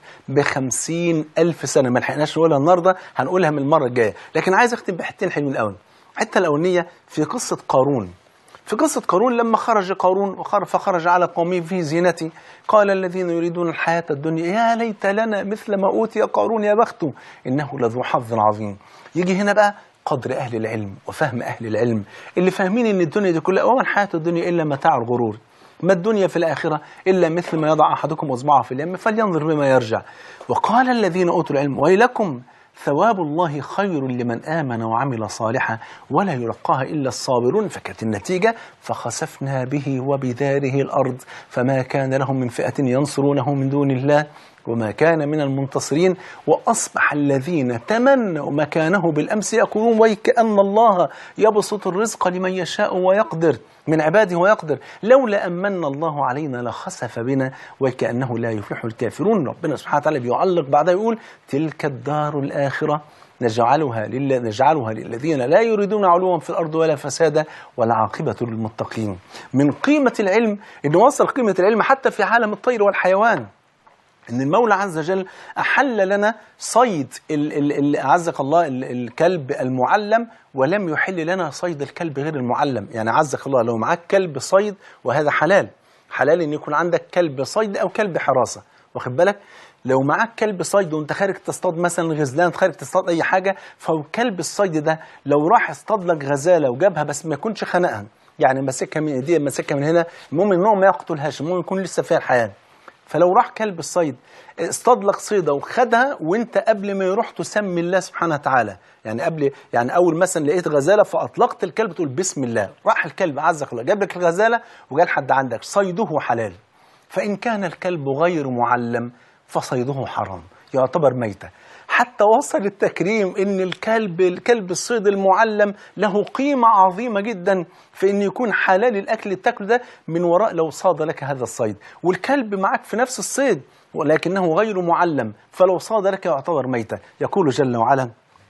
بخمسين ألف سنة ما لحقناش نقولها النهاردة هنقولها من المرة الجاية لكن عايز أختم بحتين حلوين قوي الحتة الأولانية في قصة قارون في قصة قارون لما خرج قارون وخرج فخرج على قومه في زينته قال الذين يريدون الحياة الدنيا يا ليت لنا مثل ما أوتي قارون يا بخته إنه لذو حظ عظيم يجي هنا بقى قدر أهل العلم وفهم أهل العلم اللي فاهمين إن الدنيا دي كلها وما الحياة الدنيا إلا متاع الغرور ما الدنيا في الآخرة إلا مثل ما يضع أحدكم إصبعه في اليم فلينظر بما يرجع وقال الذين أوتوا العلم ويلكم ثواب الله خير لمن آمن وعمل صالحا ولا يلقاها إلا الصابرون فكانت النتيجة فخسفنا به وبداره الأرض فما كان لهم من فئة ينصرونه من دون الله وما كان من المنتصرين وأصبح الذين تمنوا مكانه بالأمس يقولون ويكأن الله يبسط الرزق لمن يشاء ويقدر من عباده ويقدر لولا أمن الله علينا لخسف بنا وكأنه لا يفلح الكافرون ربنا سبحانه وتعالى بيعلق بعدها يقول تلك الدار الآخرة نجعلها لل... نجعلها للذين لا يريدون علوا في الأرض ولا فسادا والعاقبة للمتقين من قيمة العلم إنه وصل قيمة العلم حتى في عالم الطير والحيوان ان المولى عز وجل احل لنا صيد ال ال ال عزك الله ال الكلب المعلم ولم يحل لنا صيد الكلب غير المعلم يعني عزك الله لو معاك كلب صيد وهذا حلال حلال ان يكون عندك كلب صيد او كلب حراسه واخد بالك لو معاك كلب صيد وانت خارج تصطاد مثلا غزلان خارج تصطاد اي حاجه فهو كلب الصيد ده لو راح اصطاد لك غزاله وجابها بس ما يكونش خنقها يعني ماسكها من ايديه ماسكها من هنا المهم ان هو ما يقتلهاش المهم يكون لسه فيها الحياه فلو راح كلب الصيد اصطاد لك صيده وخدها وانت قبل ما يروح تسمي الله سبحانه وتعالى يعني قبل يعني اول مثلا لقيت غزاله فاطلقت الكلب تقول بسم الله راح الكلب عزك الله جاب لك الغزاله وجال حد عندك صيده حلال فان كان الكلب غير معلم فصيده حرام يعتبر ميته حتى وصل التكريم ان الكلب الكلب الصيد المعلم له قيمه عظيمه جدا في ان يكون حلال الاكل اللي تاكله ده من وراء لو صاد لك هذا الصيد والكلب معك في نفس الصيد ولكنه غير معلم فلو صاد لك يعتبر ميتا يقول جل وعلا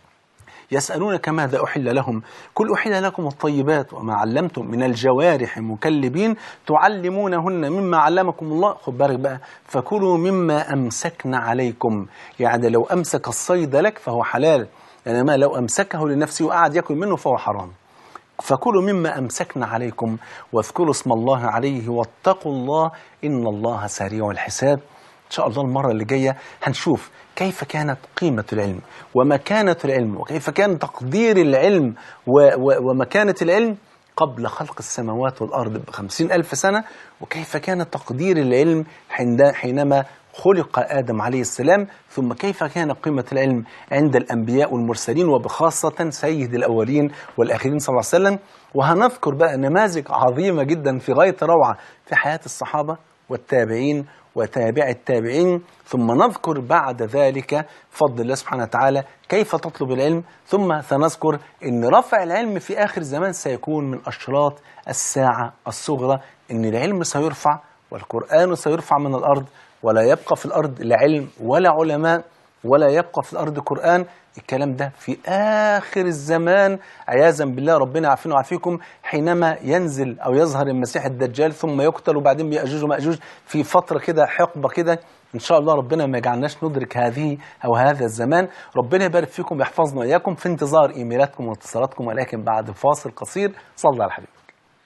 يسألونك ماذا أحل لهم كل أحل لكم الطيبات وما علمتم من الجوارح مكلبين تعلمونهن مما علمكم الله خد بالك بقى فكلوا مما أمسكن عليكم يعني لو أمسك الصيد لك فهو حلال يعني ما لو أمسكه لنفسه وقعد يأكل منه فهو حرام فكلوا مما أمسكن عليكم واذكروا اسم الله عليه واتقوا الله إن الله سريع الحساب إن شاء الله المرة اللي جاية هنشوف كيف كانت قيمة العلم ومكانة العلم وكيف كان تقدير العلم و و ومكانة العلم قبل خلق السماوات والأرض بخمسين ألف سنة وكيف كان تقدير العلم حين- حينما خلق آدم عليه السلام ثم كيف كان قيمة العلم عند الأنبياء والمرسلين وبخاصة سيد الأولين والآخرين صلى الله عليه وسلم وهنذكر بقى نماذج عظيمة جدا في غاية روعة في حياة الصحابة والتابعين وتابع التابعين ثم نذكر بعد ذلك فضل الله سبحانه وتعالى كيف تطلب العلم ثم سنذكر ان رفع العلم في اخر الزمان سيكون من اشراط الساعه الصغرى ان العلم سيرفع والقران سيرفع من الارض ولا يبقى في الارض لا علم ولا علماء ولا يبقى في الارض قران الكلام ده في اخر الزمان عياذا بالله ربنا يعافينا ويعافيكم حينما ينزل او يظهر المسيح الدجال ثم يقتل وبعدين بيأجوج ومأجوج في فتره كده حقبه كده ان شاء الله ربنا ما يجعلناش ندرك هذه او هذا الزمان ربنا يبارك فيكم ويحفظنا واياكم في انتظار ايميلاتكم واتصالاتكم ولكن بعد فاصل قصير صلى على حبيبك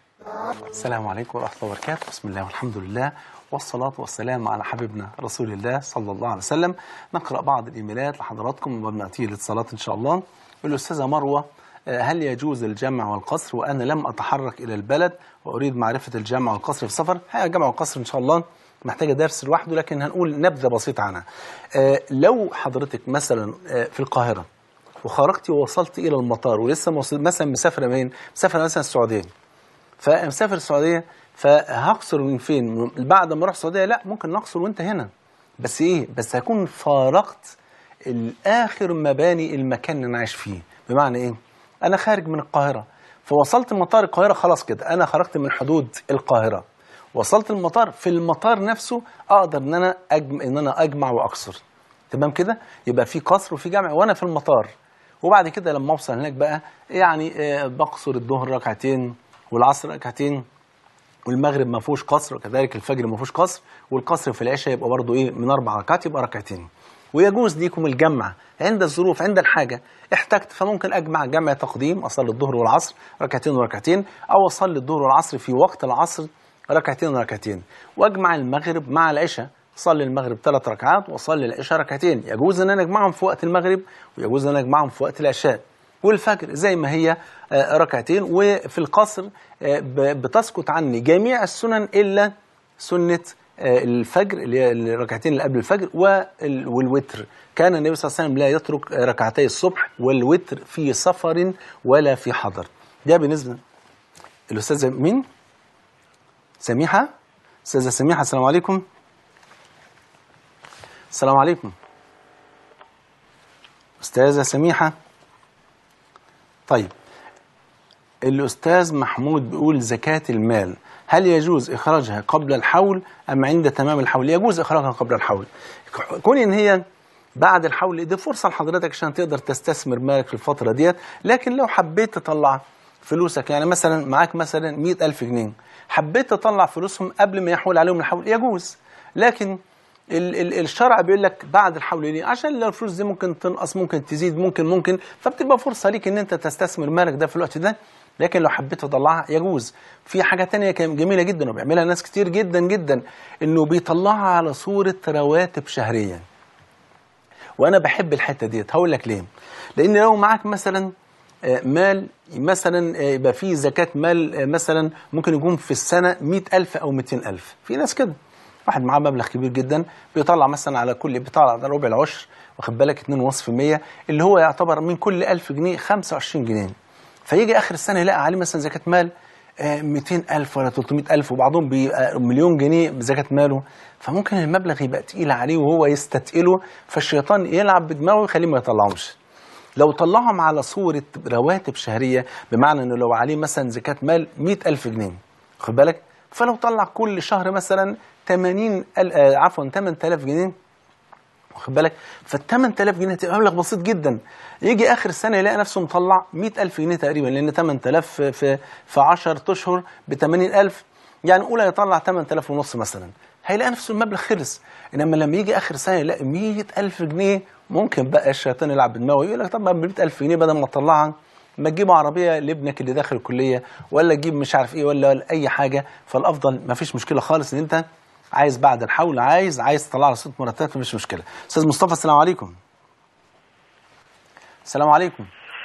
السلام عليكم ورحمه الله وبركاته بسم الله والحمد لله والصلاة والسلام على حبيبنا رسول الله صلى الله عليه وسلم نقرأ بعض الإيميلات لحضراتكم وبنأتي للاتصالات إن شاء الله الأستاذة مروة آه، هل يجوز الجمع والقصر وأنا لم أتحرك إلى البلد وأريد معرفة الجمع والقصر في السفر هي الجمع والقصر إن شاء الله محتاجة درس لوحده لكن هنقول نبذة بسيطة عنها آه، لو حضرتك مثلا آه، في القاهرة وخرجتي ووصلت إلى المطار ولسه موصل- مثلا مسافرة منين؟ مسافرة مثلا السعودية فمسافر السعوديه فهقصر من فين؟ من- بعد ما اروح السعوديه لا ممكن نقصر وانت هنا بس ايه؟ بس هكون فارقت الاخر مباني المكان اللي انا عايش فيه بمعنى ايه؟ انا خارج من القاهره فوصلت مطار القاهره خلاص كده انا خرجت من حدود القاهره وصلت المطار في المطار نفسه اقدر ان انا أجمع ان انا اجمع واقصر تمام كده يبقى في قصر وفي جمع وانا في المطار وبعد كده لما اوصل هناك بقى يعني آه، بقصر الظهر ركعتين والعصر ركعتين والمغرب ما فيهوش قصر وكذلك الفجر ما فيهوش قصر والقصر في العشاء يبقى برضه ايه من اربع ركعات يبقى ركعتين ويجوز ليكم الجمع عند الظروف عند الحاجه احتجت فممكن اجمع جمع تقديم اصلي الظهر والعصر ركعتين وركعتين او اصلي الظهر والعصر في وقت العصر ركعتين وركعتين واجمع المغرب مع العشاء صلي المغرب ثلاث ركعات واصلي العشاء ركعتين يجوز ان انا اجمعهم في وقت المغرب ويجوز ان انا اجمعهم في وقت العشاء والفجر زي ما هي آه، ركعتين وفي القصر آه، ب- بتسقط عني جميع السنن الا سنه آه، الفجر اللي هي الركعتين اللي قبل الفجر وال- والوتر كان النبي صلى الله عليه وسلم لا يترك آه، ركعتي الصبح والوتر في سفر ولا في حضر ده بالنسبه الاستاذه مين سميحه استاذه سميحه السلام عليكم السلام عليكم استاذه سميحه طيب الأستاذ محمود بيقول زكاة المال هل يجوز إخراجها قبل الحول أم عند تمام الحول؟ يجوز إخراجها قبل الحول. كون إن هي بعد الحول دي فرصة لحضرتك عشان تقدر تستثمر مالك في الفترة ديت، لكن لو حبيت تطلع فلوسك يعني مثلا معاك مثلا مئة ألف جنيه حبيت تطلع فلوسهم قبل ما يحول عليهم الحول يجوز لكن ال ال الشرع بيقول لك بعد الحول ليه؟ عشان لو الفلوس دي ممكن تنقص ممكن تزيد ممكن ممكن فبتبقى فرصه ليك ان انت تستثمر مالك ده في الوقت ده لكن لو حبيت تطلعها يجوز في حاجه تانية كان جميله جدا وبيعملها ناس كتير جدا جدا انه بيطلعها على صوره رواتب شهريه وانا بحب الحته ديت هقول لك ليه لان لو معاك مثلا آه، مال مثلا آه، يبقى فيه زكاة مال آه، مثلا ممكن يكون في السنة مئة ألف أو مئتين ألف في ناس كده واحد معاه مبلغ كبير جدا بيطلع مثلا على كل بيطلع على ربع العشر واخد بالك 2.5% اللي هو يعتبر من كل 1000 جنيه 25 جنيه فيجي آخر السنة يلاقي عليه مثلا زكاة مال آه، 200,000 ولا 300,000 وبعضهم بيبقى مليون جنيه بزكاة ماله فممكن المبلغ يبقى تقيل عليه وهو يستتقله فالشيطان يلعب بدماغه ويخليه ما يطلعوش لو طلعهم على صورة رواتب شهرية بمعنى انه لو عليه مثلا زكاة مال مئة ألف جنيه خد بالك فلو طلع كل شهر مثلا 80 ال- آه، عفوا 8000 جنيه واخد بالك فال 8000 جنيه هتبقى مبلغ بسيط جدا يجي اخر السنه يلاقي نفسه مطلع 100000 جنيه تقريبا لان 8000 في في, في 10 اشهر ب 80000 يعني قول هيطلع 8000 ونص مثلا هيلاقي نفسه المبلغ خلص انما لما يجي اخر السنه يلاقي 100000 جنيه ممكن بقى الشيطان يلعب بدماغه يقول لك طب ب 100000 جنيه بدل ما تطلعها ما تجيب عربيه لابنك اللي داخل الكليه ولا تجيب مش عارف ايه ولا, ولا اي حاجه فالافضل ما فيش مشكله خالص ان انت عايز بعد الحول عايز عايز تطلع له ست مرتبات مش مشكله استاذ مصطفى السلام عليكم السلام عليكم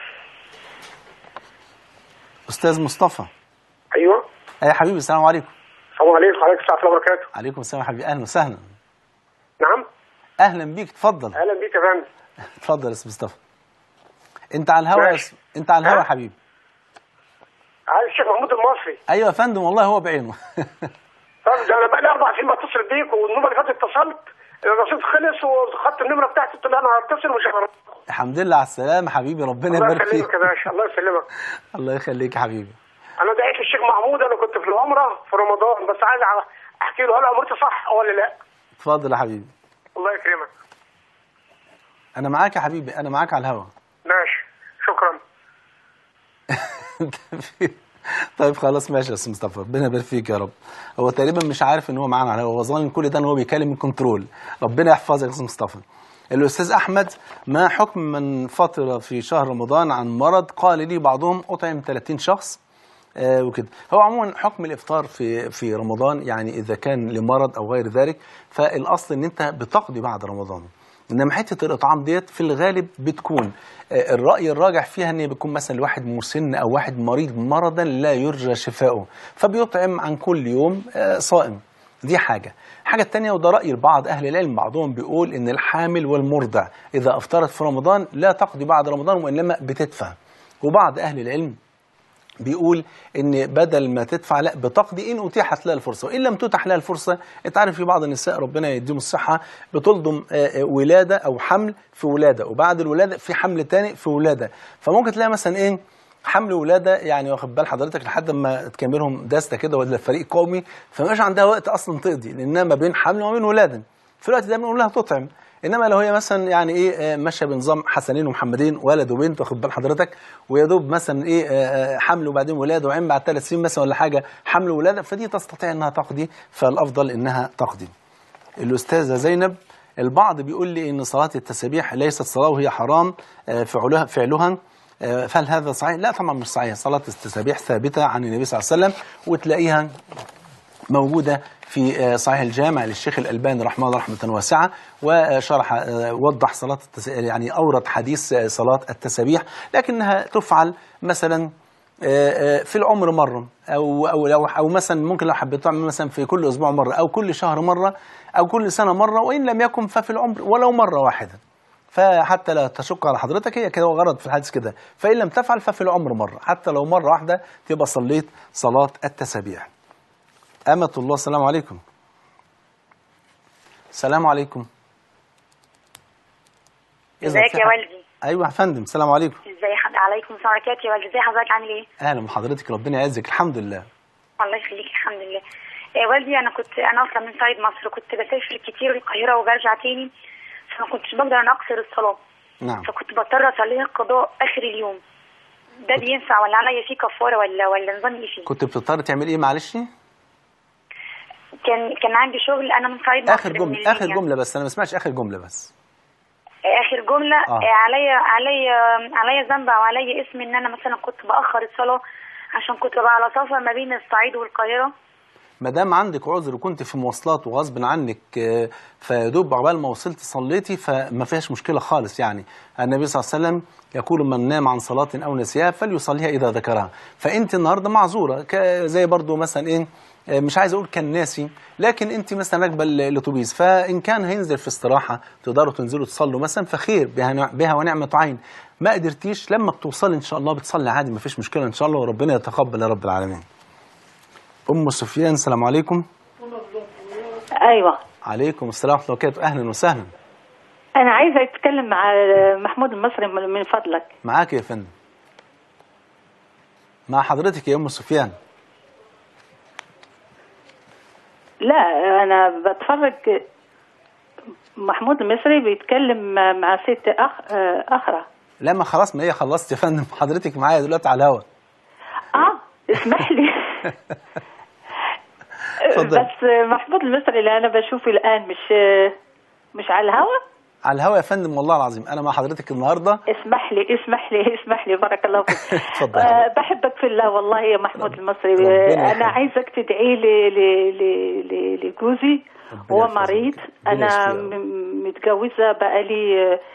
استاذ مصطفى ايوه يا حبيبي السلام عليكم السلام عليكم وعليكم السلام ورحمه الله وبركاته عليكم السلام يا حبيبي اهلا وسهلا نعم اهلا بيك اتفضل اهلا بيك يا فندم اتفضل يا استاذ مصطفى انت على الهوا يا ماشي. س- انت على الهوا يا ها؟ حبيبي عايز الشيخ محمود المصري ايوه يا فندم والله هو بعينه طب ده انا بقى لي اربع سنين بتصل بيك والنمره اللي فاتت اتصلت الرصيد خلص وخدت النمره بتاعتي قلت له انا هتصل ومش هعرف الحمد لله على السلامه حبيبي ربنا الله يبارك فيك يسلمك يا باشا الله يسلمك الله يخليك يا حبيبي انا دعيت الشيخ محمود انا كنت في العمره في رمضان بس عايز أعرف- احكي له هل عمرتي صح ولا لا اتفضل يا حبيبي الله يكرمك انا معاك يا حبيبي انا معاك على الهوا ماشي شكرا طيب خلاص ماشي يا استاذ مصطفى ربنا يبارك فيك يا رب هو تقريبا مش عارف ان هو معانا على الهوا هو ظالم كل ده ان هو بيكلم الكنترول ربنا يحفظك يا استاذ مصطفى الاستاذ احمد ما حكم من فطر في شهر رمضان عن مرض قال لي بعضهم اطعم 30 شخص آه وكده هو عموما حكم الافطار في في رمضان يعني اذا كان لمرض او غير ذلك فالاصل ان انت بتقضي بعد رمضان انما حته الاطعام ديت في الغالب بتكون آه، الراي الراجح فيها ان بيكون مثلا لواحد مسن او واحد مريض مرضا لا يرجى شفاؤه فبيطعم عن كل يوم آه، صائم دي حاجه الحاجه الثانيه وده راي بعض اهل العلم بعضهم بيقول ان الحامل والمرضع اذا افطرت في رمضان لا تقضي بعد رمضان وانما بتدفع وبعض اهل العلم بيقول ان بدل ما تدفع لا بتقضي ان اتيحت لها الفرصه وان لم تتح لها الفرصه انت عارف في بعض النساء ربنا يديهم الصحه بتلضم آه، آه، ولاده او حمل في ولاده وبعد الولاده في حمل تاني في ولاده فممكن تلاقي مثلا ايه حمل ولاده يعني واخد بال حضرتك لحد ما تكملهم داسته كده ولا فريق قومي فمش عندها وقت اصلا تقضي لانها ما بين حمل وما بين ولاده في الوقت ده بنقول لها تطعم انما لو هي مثلا يعني ايه آه، ماشيه بنظام حسنين ومحمدين ولد وبنت واخد بال حضرتك ويا دوب مثلا ايه آه، آه، حمل وبعدين ولاده وعين بعد ثلاث سنين مثلا ولا حاجه حمل ولاده فدي تستطيع انها تقضي فالافضل انها تقضي. الاستاذه زينب البعض بيقول لي ان صلاه التسابيح ليست صلاه وهي حرام آه، فعلها فعلها آه، فهل هذا صحيح؟ لا طبعا مش صحيح صلاه التسابيح ثابته عن النبي صلى الله عليه وسلم وتلاقيها موجودة في آه، صحيح الجامع للشيخ الألباني رحمه الله رحمة واسعة وشرح آه، وضح صلاة التس... يعني أورد حديث آه، صلاة التسابيح لكنها تفعل مثلا آه، آه، في العمر مرة أو أو لو أو مثلا ممكن لو حبيت تعمل مثلا في كل أسبوع مرة أو كل شهر مرة أو كل سنة مرة وإن لم يكن ففي العمر ولو مرة واحدة فحتى لا تشق على حضرتك هي كده غرض في الحديث كده فإن لم تفعل ففي العمر مرة حتى لو مرة واحدة تبقى صليت صلاة التسابيح أمة الله السلام عليكم السلام عليكم إذا ازيك في يا حد- والدي أيوة يا فندم السلام عليكم ازي حد عليكم السلام عليكم يا والدي ازي حضرتك عامل ايه أهلا بحضرتك ربنا يعزك الحمد لله الله يخليك الحمد لله يا والدي انا كنت انا اصلا من صعيد مصر كنت بسافر كتير القاهره وبرجع تاني فما كنتش بقدر انا اقصر الصلاه نعم فكنت بضطر اصليها قضاء اخر اليوم ده بينفع ولا عليا فيه كفاره ولا ولا نظام ايه فيه كنت بتضطر تعمل إيه معلش كان كان عندي شغل انا من صعيد مصر آخر من جملة آخر المنيا. جملة بس أنا ما سمعتش آخر جملة بس اخر جمله آه. آه. عليا عليا عليا ذنب او عليا اسم ان انا مثلا كنت باخر الصلاه عشان كنت ببقى على سفر ما بين الصعيد والقاهره ما دام عندك عذر وكنت في مواصلات وغصب عنك آه، فيدوب عقبال ما وصلت صليتي فما فيهاش مشكله خالص يعني النبي صلى الله عليه وسلم يقول من نام عن صلاه او نسيها فليصليها اذا ذكرها فانت النهارده معذوره ك- زي برضو مثلا ايه آه، مش عايز اقول كان ناسي لكن انت مثلا راكبه ال- الاتوبيس فان كان هينزل في استراحه تقدروا تنزلوا تصلوا مثلا فخير بها نع- بها ونعمه عين ما قدرتيش لما بتوصلي ان شاء الله بتصلي عادي ما فيش مشكله ان شاء الله وربنا يتقبل يا رب العالمين ام سفيان السلام عليكم ايوه عليكم السلام ورحمه الله وبركاته اهلا وسهلا انا عايزه اتكلم مع محمود المصري من من فضلك معاك يا فندم مع حضرتك يا ام سفيان لا انا بتفرج محمود المصري بيتكلم مع ست اخ اخرى لا ما خلاص ما هي خلصت يا فندم حضرتك معايا دلوقتي على الهوا اه اسمح لي اتفضل. بس محمود المصري اللي انا بشوفه الان مش مش على الهوا على الهوا يا فندم والله العظيم انا مع حضرتك النهارده اسمح لي اسمح لي اسمح لي بارك الله فيك اتفضل. آه بحبك في الله والله يا محمود المصري ربنا آه، انا يخليك. عايزك تدعي لي ل- ل- ل- لجوزي ربنا هو يحفظك. مريض ربنا انا يشفيه يا رب. م- متجوزه بقالي آه،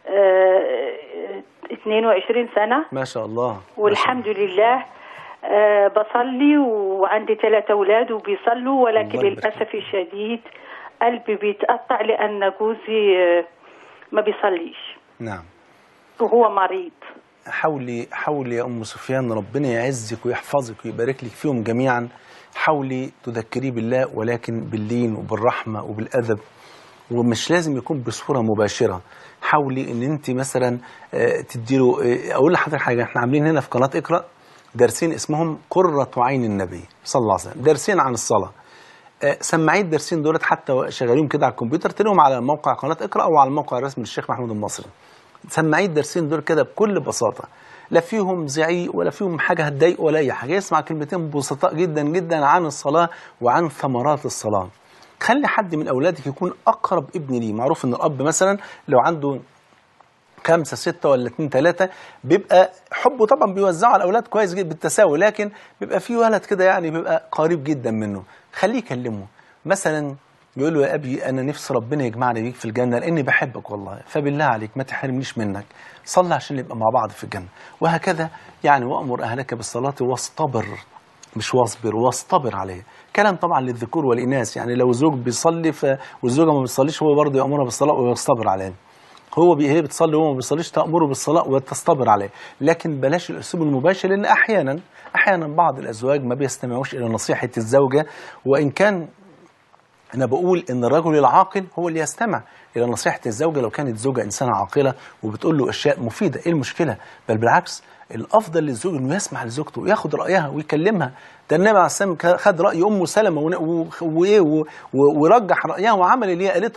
آه، 22 سنه ما شاء الله ما شاء والحمد لله آه، بصلي وعندي ثلاثة أولاد وبيصلوا ولكن الله يبارك للأسف الشديد قلبي بيتقطع لأن جوزي آه، ما بيصليش الله. نعم وهو مريض حاولي حاولي يا ام سفيان ربنا يعزك ويحفظك ويبارك لك فيهم جميعا حاولي تذكريه بالله ولكن باللين وبالرحمه وبالادب ومش لازم يكون بصوره مباشره حاولي ان انت مثلا آه، تديله آه، اقول لحضرتك حاجه احنا عاملين هنا في قناه اقرا درسين اسمهم قره عين النبي صلى الله عليه وسلم درسين عن الصلاه آه، سماعي الدرسين دولت حتى شغالين كده على الكمبيوتر تلاقيهم على موقع قناه اقرا او على الموقع الرسمي للشيخ محمود المصري سماعي الدرسين دول كده بكل بساطه لا فيهم زعيق ولا فيهم حاجه هتضايق ولا اي حاجه يسمع كلمتين بسطاء جدا جدا عن الصلاه وعن ثمرات الصلاه خلي حد من اولادك يكون اقرب ابن ليه معروف ان الاب مثلا لو عنده خمسة ستة ولا اتنين تلاتة بيبقى حبه طبعا بيوزعه على الأولاد كويس جدا بالتساوي لكن بيبقى في ولد كده يعني بيبقى قريب جدا منه خليه يكلمه مثلا يقول له يا أبي أنا نفسي ربنا يجمعنا بيك في الجنة لأني بحبك والله فبالله عليك ما تحرمنيش منك صلي عشان نبقى مع بعض في الجنة وهكذا يعني وأمر أهلك بالصلاة واصطبر مش واصبر واصطبر عليه كلام طبعا للذكور والإناث يعني لو زوج بيصلي ف... والزوجة ما بتصليش هو برضه يأمرها بالصلاة ويصطبر عليه هو بي هي بتصلي وهو ما بيصليش تأمره بالصلاة وتصطبر عليه لكن بلاش الأسلوب المباشر لأن أحيانا أحيانا بعض الأزواج ما بيستمعوش إلى نصيحة الزوجة وإن كان أنا بقول إن الرجل العاقل هو اللي يستمع إلى نصيحة الزوجة لو كانت زوجة إنسانة عاقلة وبتقول له أشياء مفيدة إيه المشكلة بل بالعكس الأفضل للزوج إنه يسمع لزوجته وياخد رأيها ويكلمها ده النبي عليه السلام خد رأي أم سلمة ون- و- وإيه و- و- ورجح رأيها وعمل اللي هي قالته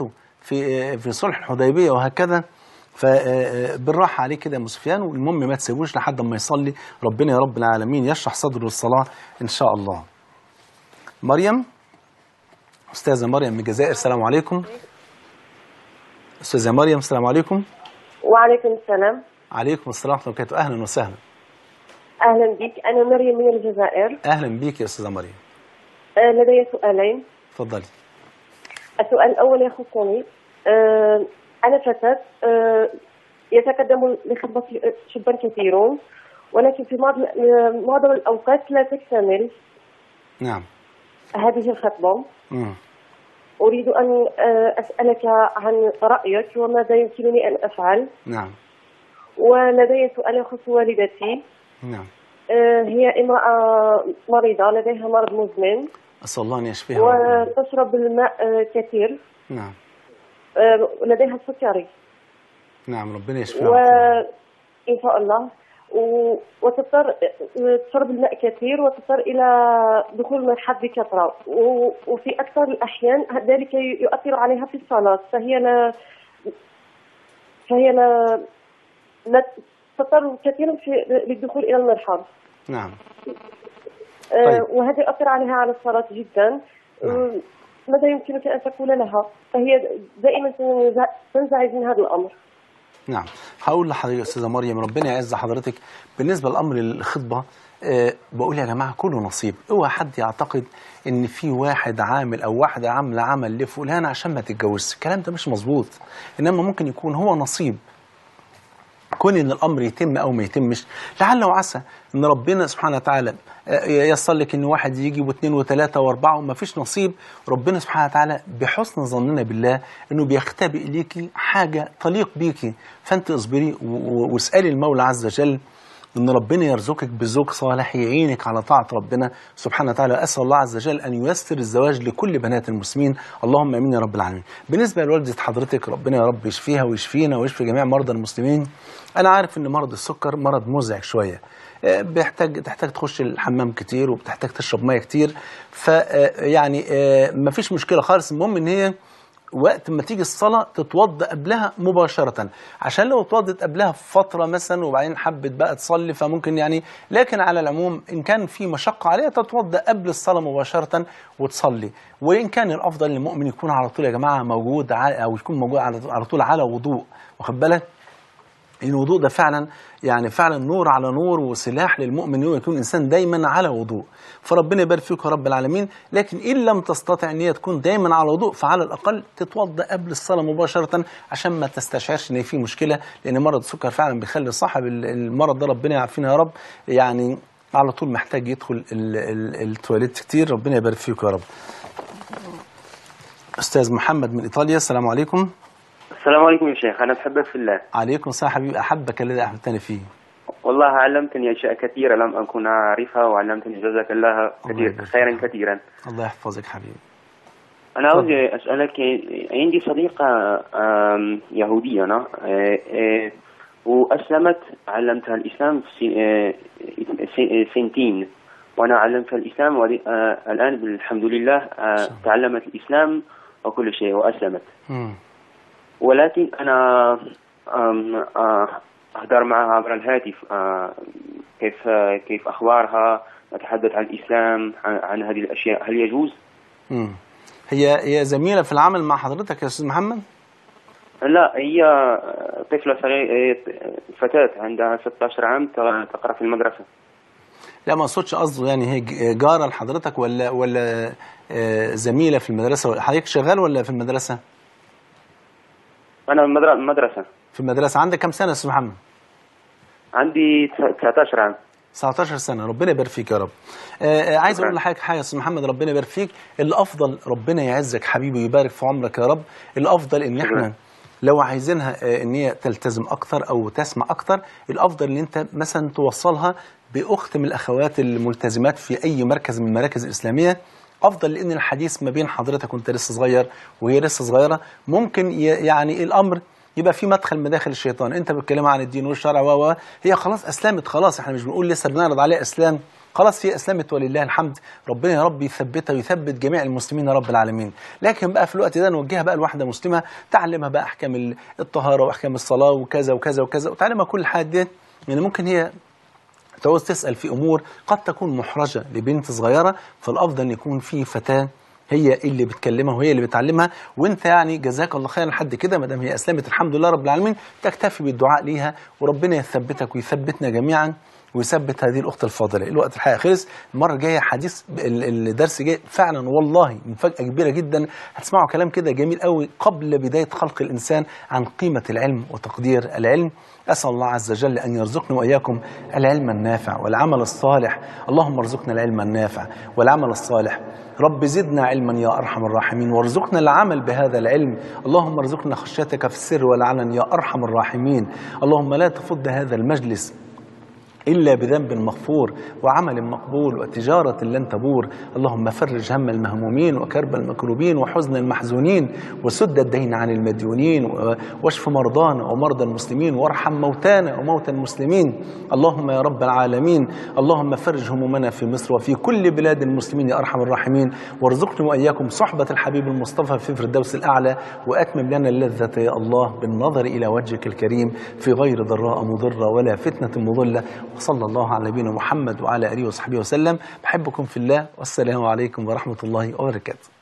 في في صلح الحديبيه وهكذا فبالراحه عليه كده يا ابو سفيان والمهم ما تسيبوش لحد ما يصلي ربنا يا رب العالمين يشرح صدره للصلاه ان شاء الله. مريم استاذه مريم من الجزائر السلام عليكم. استاذه مريم السلام عليكم. وعليكم السلام عليكم السلام ورحمه الله وبركاته اهلا وسهلا. اهلا بك انا مريم من الجزائر اهلا بيك يا استاذه مريم. آه، لدي سؤالين اتفضلي. السؤال الاول يخصني آه، انا فتاه آه، يتقدم لخطبتي شبان كثيرون ولكن في معظم آه، معظم الاوقات لا تكتمل نعم. هذه الخطبه مم. اريد ان آه، اسالك عن رايك وماذا يمكنني ان افعل نعم. ولدي سؤال يخص والدتي نعم. آه، هي امراه مريضه لديها مرض مزمن اسال الله ان يشفيها ويعافيها. وتشرب الماء آه، كثير نعم. آه، لديها السكري نعم ربنا يشفيها ويعافيها. وإن شاء الله و- وتضطر آه، تشرب الماء كثير وتضطر إلى دخول المرحاض بكثرة و- وفي أكثر الأحيان ذلك يؤثر عليها في الصلاة فهي لا فهي لا, لا تضطر كثيرا في للدخول إلى المرحاض نعم. آه، طيب. وهذا يؤثر عليها على الصلاة جدا نعم. آه، ماذا يمكنك أن تقول لها فهي دائما تنزع- تنزعج من هذا الأمر نعم هقول لحضرتك يا استاذه مريم ربنا يعز حضرتك بالنسبه لامر الخطبه أه بقول يا جماعه كله نصيب اوعى حد يعتقد ان في واحد عامل او واحده عامله عمل لفلان عشان ما تتجوزش الكلام ده مش مظبوط انما ممكن يكون هو نصيب كون ان الامر يتم او ما يتمش لعل وعسى ان ربنا سبحانه وتعالى آه، ييسر لك ان واحد يجي واثنين وثلاثه واربعه وما فيش نصيب ربنا سبحانه وتعالى بحسن ظننا بالله انه بيختبئ ليكي حاجه تليق بيكي فانت اصبري و- و- واسالي المولى عز وجل ان ربنا يرزقك بزوج صالح يعينك على طاعه ربنا سبحانه وتعالى اسال الله عز وجل ان ييسر الزواج لكل بنات المسلمين اللهم امين يا رب العالمين بالنسبه لوالده حضرتك ربنا يا رب يشفيها ويشفينا ويشفي جميع مرضى المسلمين انا عارف ان مرض السكر مرض مزعج شويه آه، بيحتاج تحتاج تخش الحمام كتير وبتحتاج تشرب ميه كتير ف آه، يعني ما فيش مشكله خالص المهم ان هي وقت ما تيجي الصلاة تتوضأ قبلها مباشرة عشان لو اتوضت قبلها فترة مثلا وبعدين حبت بقى تصلي فممكن يعني لكن على العموم إن كان في مشقة عليها تتوضأ قبل الصلاة مباشرة وتصلي وإن كان الأفضل للمؤمن يكون على طول يا جماعة موجود على أو يكون موجود على على طول على وضوء واخد بالك الوضوء ده فعلا يعني فعلا نور على نور وسلاح للمؤمن انه يكون انسان دايما على وضوء فربنا يبارك فيك يا رب العالمين لكن ان لم تستطع ان هي تكون دايما على وضوء فعلى الاقل تتوضا قبل الصلاه مباشره عشان ما تستشعرش ان في مشكله لان مرض السكر فعلا بيخلي صاحب ال- المرض ده ربنا يعافينا يا رب يعني على طول محتاج يدخل ال- ال- التواليت كتير ربنا يبارك فيك يا رب استاذ محمد من ايطاليا السلام عليكم السلام عليكم يا شيخ أنا بحبك في الله عليكم السلام حبيبي احبك الذي احببتني فيه والله علمتني أشياء كثيرة لم أكن أعرفها وعلمتني جزاك الله الله كثير يبارك خيرا فيك. كثيرا الله يحفظك حبيبي أنا عاوز أسألك عندي صديقة آم، يهودية أنا آه، آه، وأسلمت علمتها الإسلام في سن- آه، س- سنتين وأنا علمتها الإسلام ودي- آه، الآن الحمد لله آه، تعلمت الإسلام وكل شيء وأسلمت مم. ولكن أنا أم، آه، أهدر معها عبر الهاتف آه، كيف كيف أخبارها نتحدث عن الإسلام عن, عن هذه الأشياء هل يجوز؟ مم. هي هي زميله في العمل مع حضرتك يا استاذ محمد لا هي طفلة صغيرة فتاة عندها 16 عام تقرأ في المدرسة لا ما اقصدش قصده يعني هي ج- جاره لحضرتك ولا ولا آه، زميله في المدرسه ولا- حضرتك شغال ولا في المدرسه أنا المدر- المدرسة في المدرسه عندك كام سنه يا استاذ محمد عندي 19 عام 19 سنه ربنا يبارك فيك يا رب آه، آه، عايز شكراً. اقول لحضرتك حاجه يا استاذ محمد ربنا يبارك فيك الافضل ربنا يعزك حبيبي ويبارك في عمرك يا رب الافضل ان شكراً. احنا لو عايزينها آه، ان هي تلتزم اكتر او تسمع اكتر الافضل ان انت مثلا توصلها باخت من الاخوات الملتزمات في اي مركز من المراكز الاسلاميه افضل لان الحديث ما بين حضرتك وانت لسه صغير وهي لسه صغيره ممكن ي- يعني الامر يبقى في مدخل مداخل الشيطان انت بتتكلم عن الدين والشرع و و هي خلاص اسلمت خلاص احنا مش بنقول لسه بنعرض عليها اسلام خلاص هي اسلمت ولله الحمد ربنا يا رب يثبتها ويثبت جميع المسلمين يا رب العالمين لكن بقى في الوقت ده نوجهها بقى لواحده مسلمه تعلمها بقى احكام ال- الطهاره واحكام الصلاه وكذا وكذا وكذا وتعلمها كل الحاجات ديت يعني ممكن هي تعوز تسأل في أمور قد تكون محرجة لبنت صغيرة فالأفضل أن يكون في فتاة هي اللي بتكلمها وهي اللي بتعلمها وانت يعني جزاك الله خيرا لحد كده ما دام هي اسلمت الحمد لله رب العالمين تكتفي بالدعاء ليها وربنا يثبتك ويثبتنا جميعا ويثبت هذه الاخت الفاضله الوقت الحقيقه خلص المره الجايه حديث ال- الدرس جاي فعلا والله مفاجاه كبيره جدا هتسمعوا كلام كده جميل قوي قبل بدايه خلق الانسان عن قيمه العلم وتقدير العلم اسال الله عز وجل ان يرزقنا واياكم العلم النافع والعمل الصالح اللهم ارزقنا العلم النافع والعمل الصالح رب زدنا علما يا ارحم الراحمين وارزقنا العمل بهذا العلم اللهم ارزقنا خشيتك في السر والعلن يا ارحم الراحمين اللهم لا تفض هذا المجلس إلا بذنب مغفور وعمل مقبول وتجارة لن تبور اللهم فرج هم المهمومين وكرب المكروبين وحزن المحزونين وسد الدين عن المديونين و- واشف مرضانا ومرضى المسلمين وارحم موتانا وموتى المسلمين اللهم يا رب العالمين اللهم فرج همومنا في مصر وفي كل بلاد المسلمين يا أرحم الراحمين وارزقنا وإياكم صحبة الحبيب المصطفى في الفردوس الأعلى وأتمم لنا اللذة يا الله بالنظر إلى وجهك الكريم في غير ضراء مضرة ولا فتنة مضلة وصلى الله على نبينا محمد وعلى آله وصحبه وسلم بحبكم في الله والسلام عليكم ورحمة الله وبركاته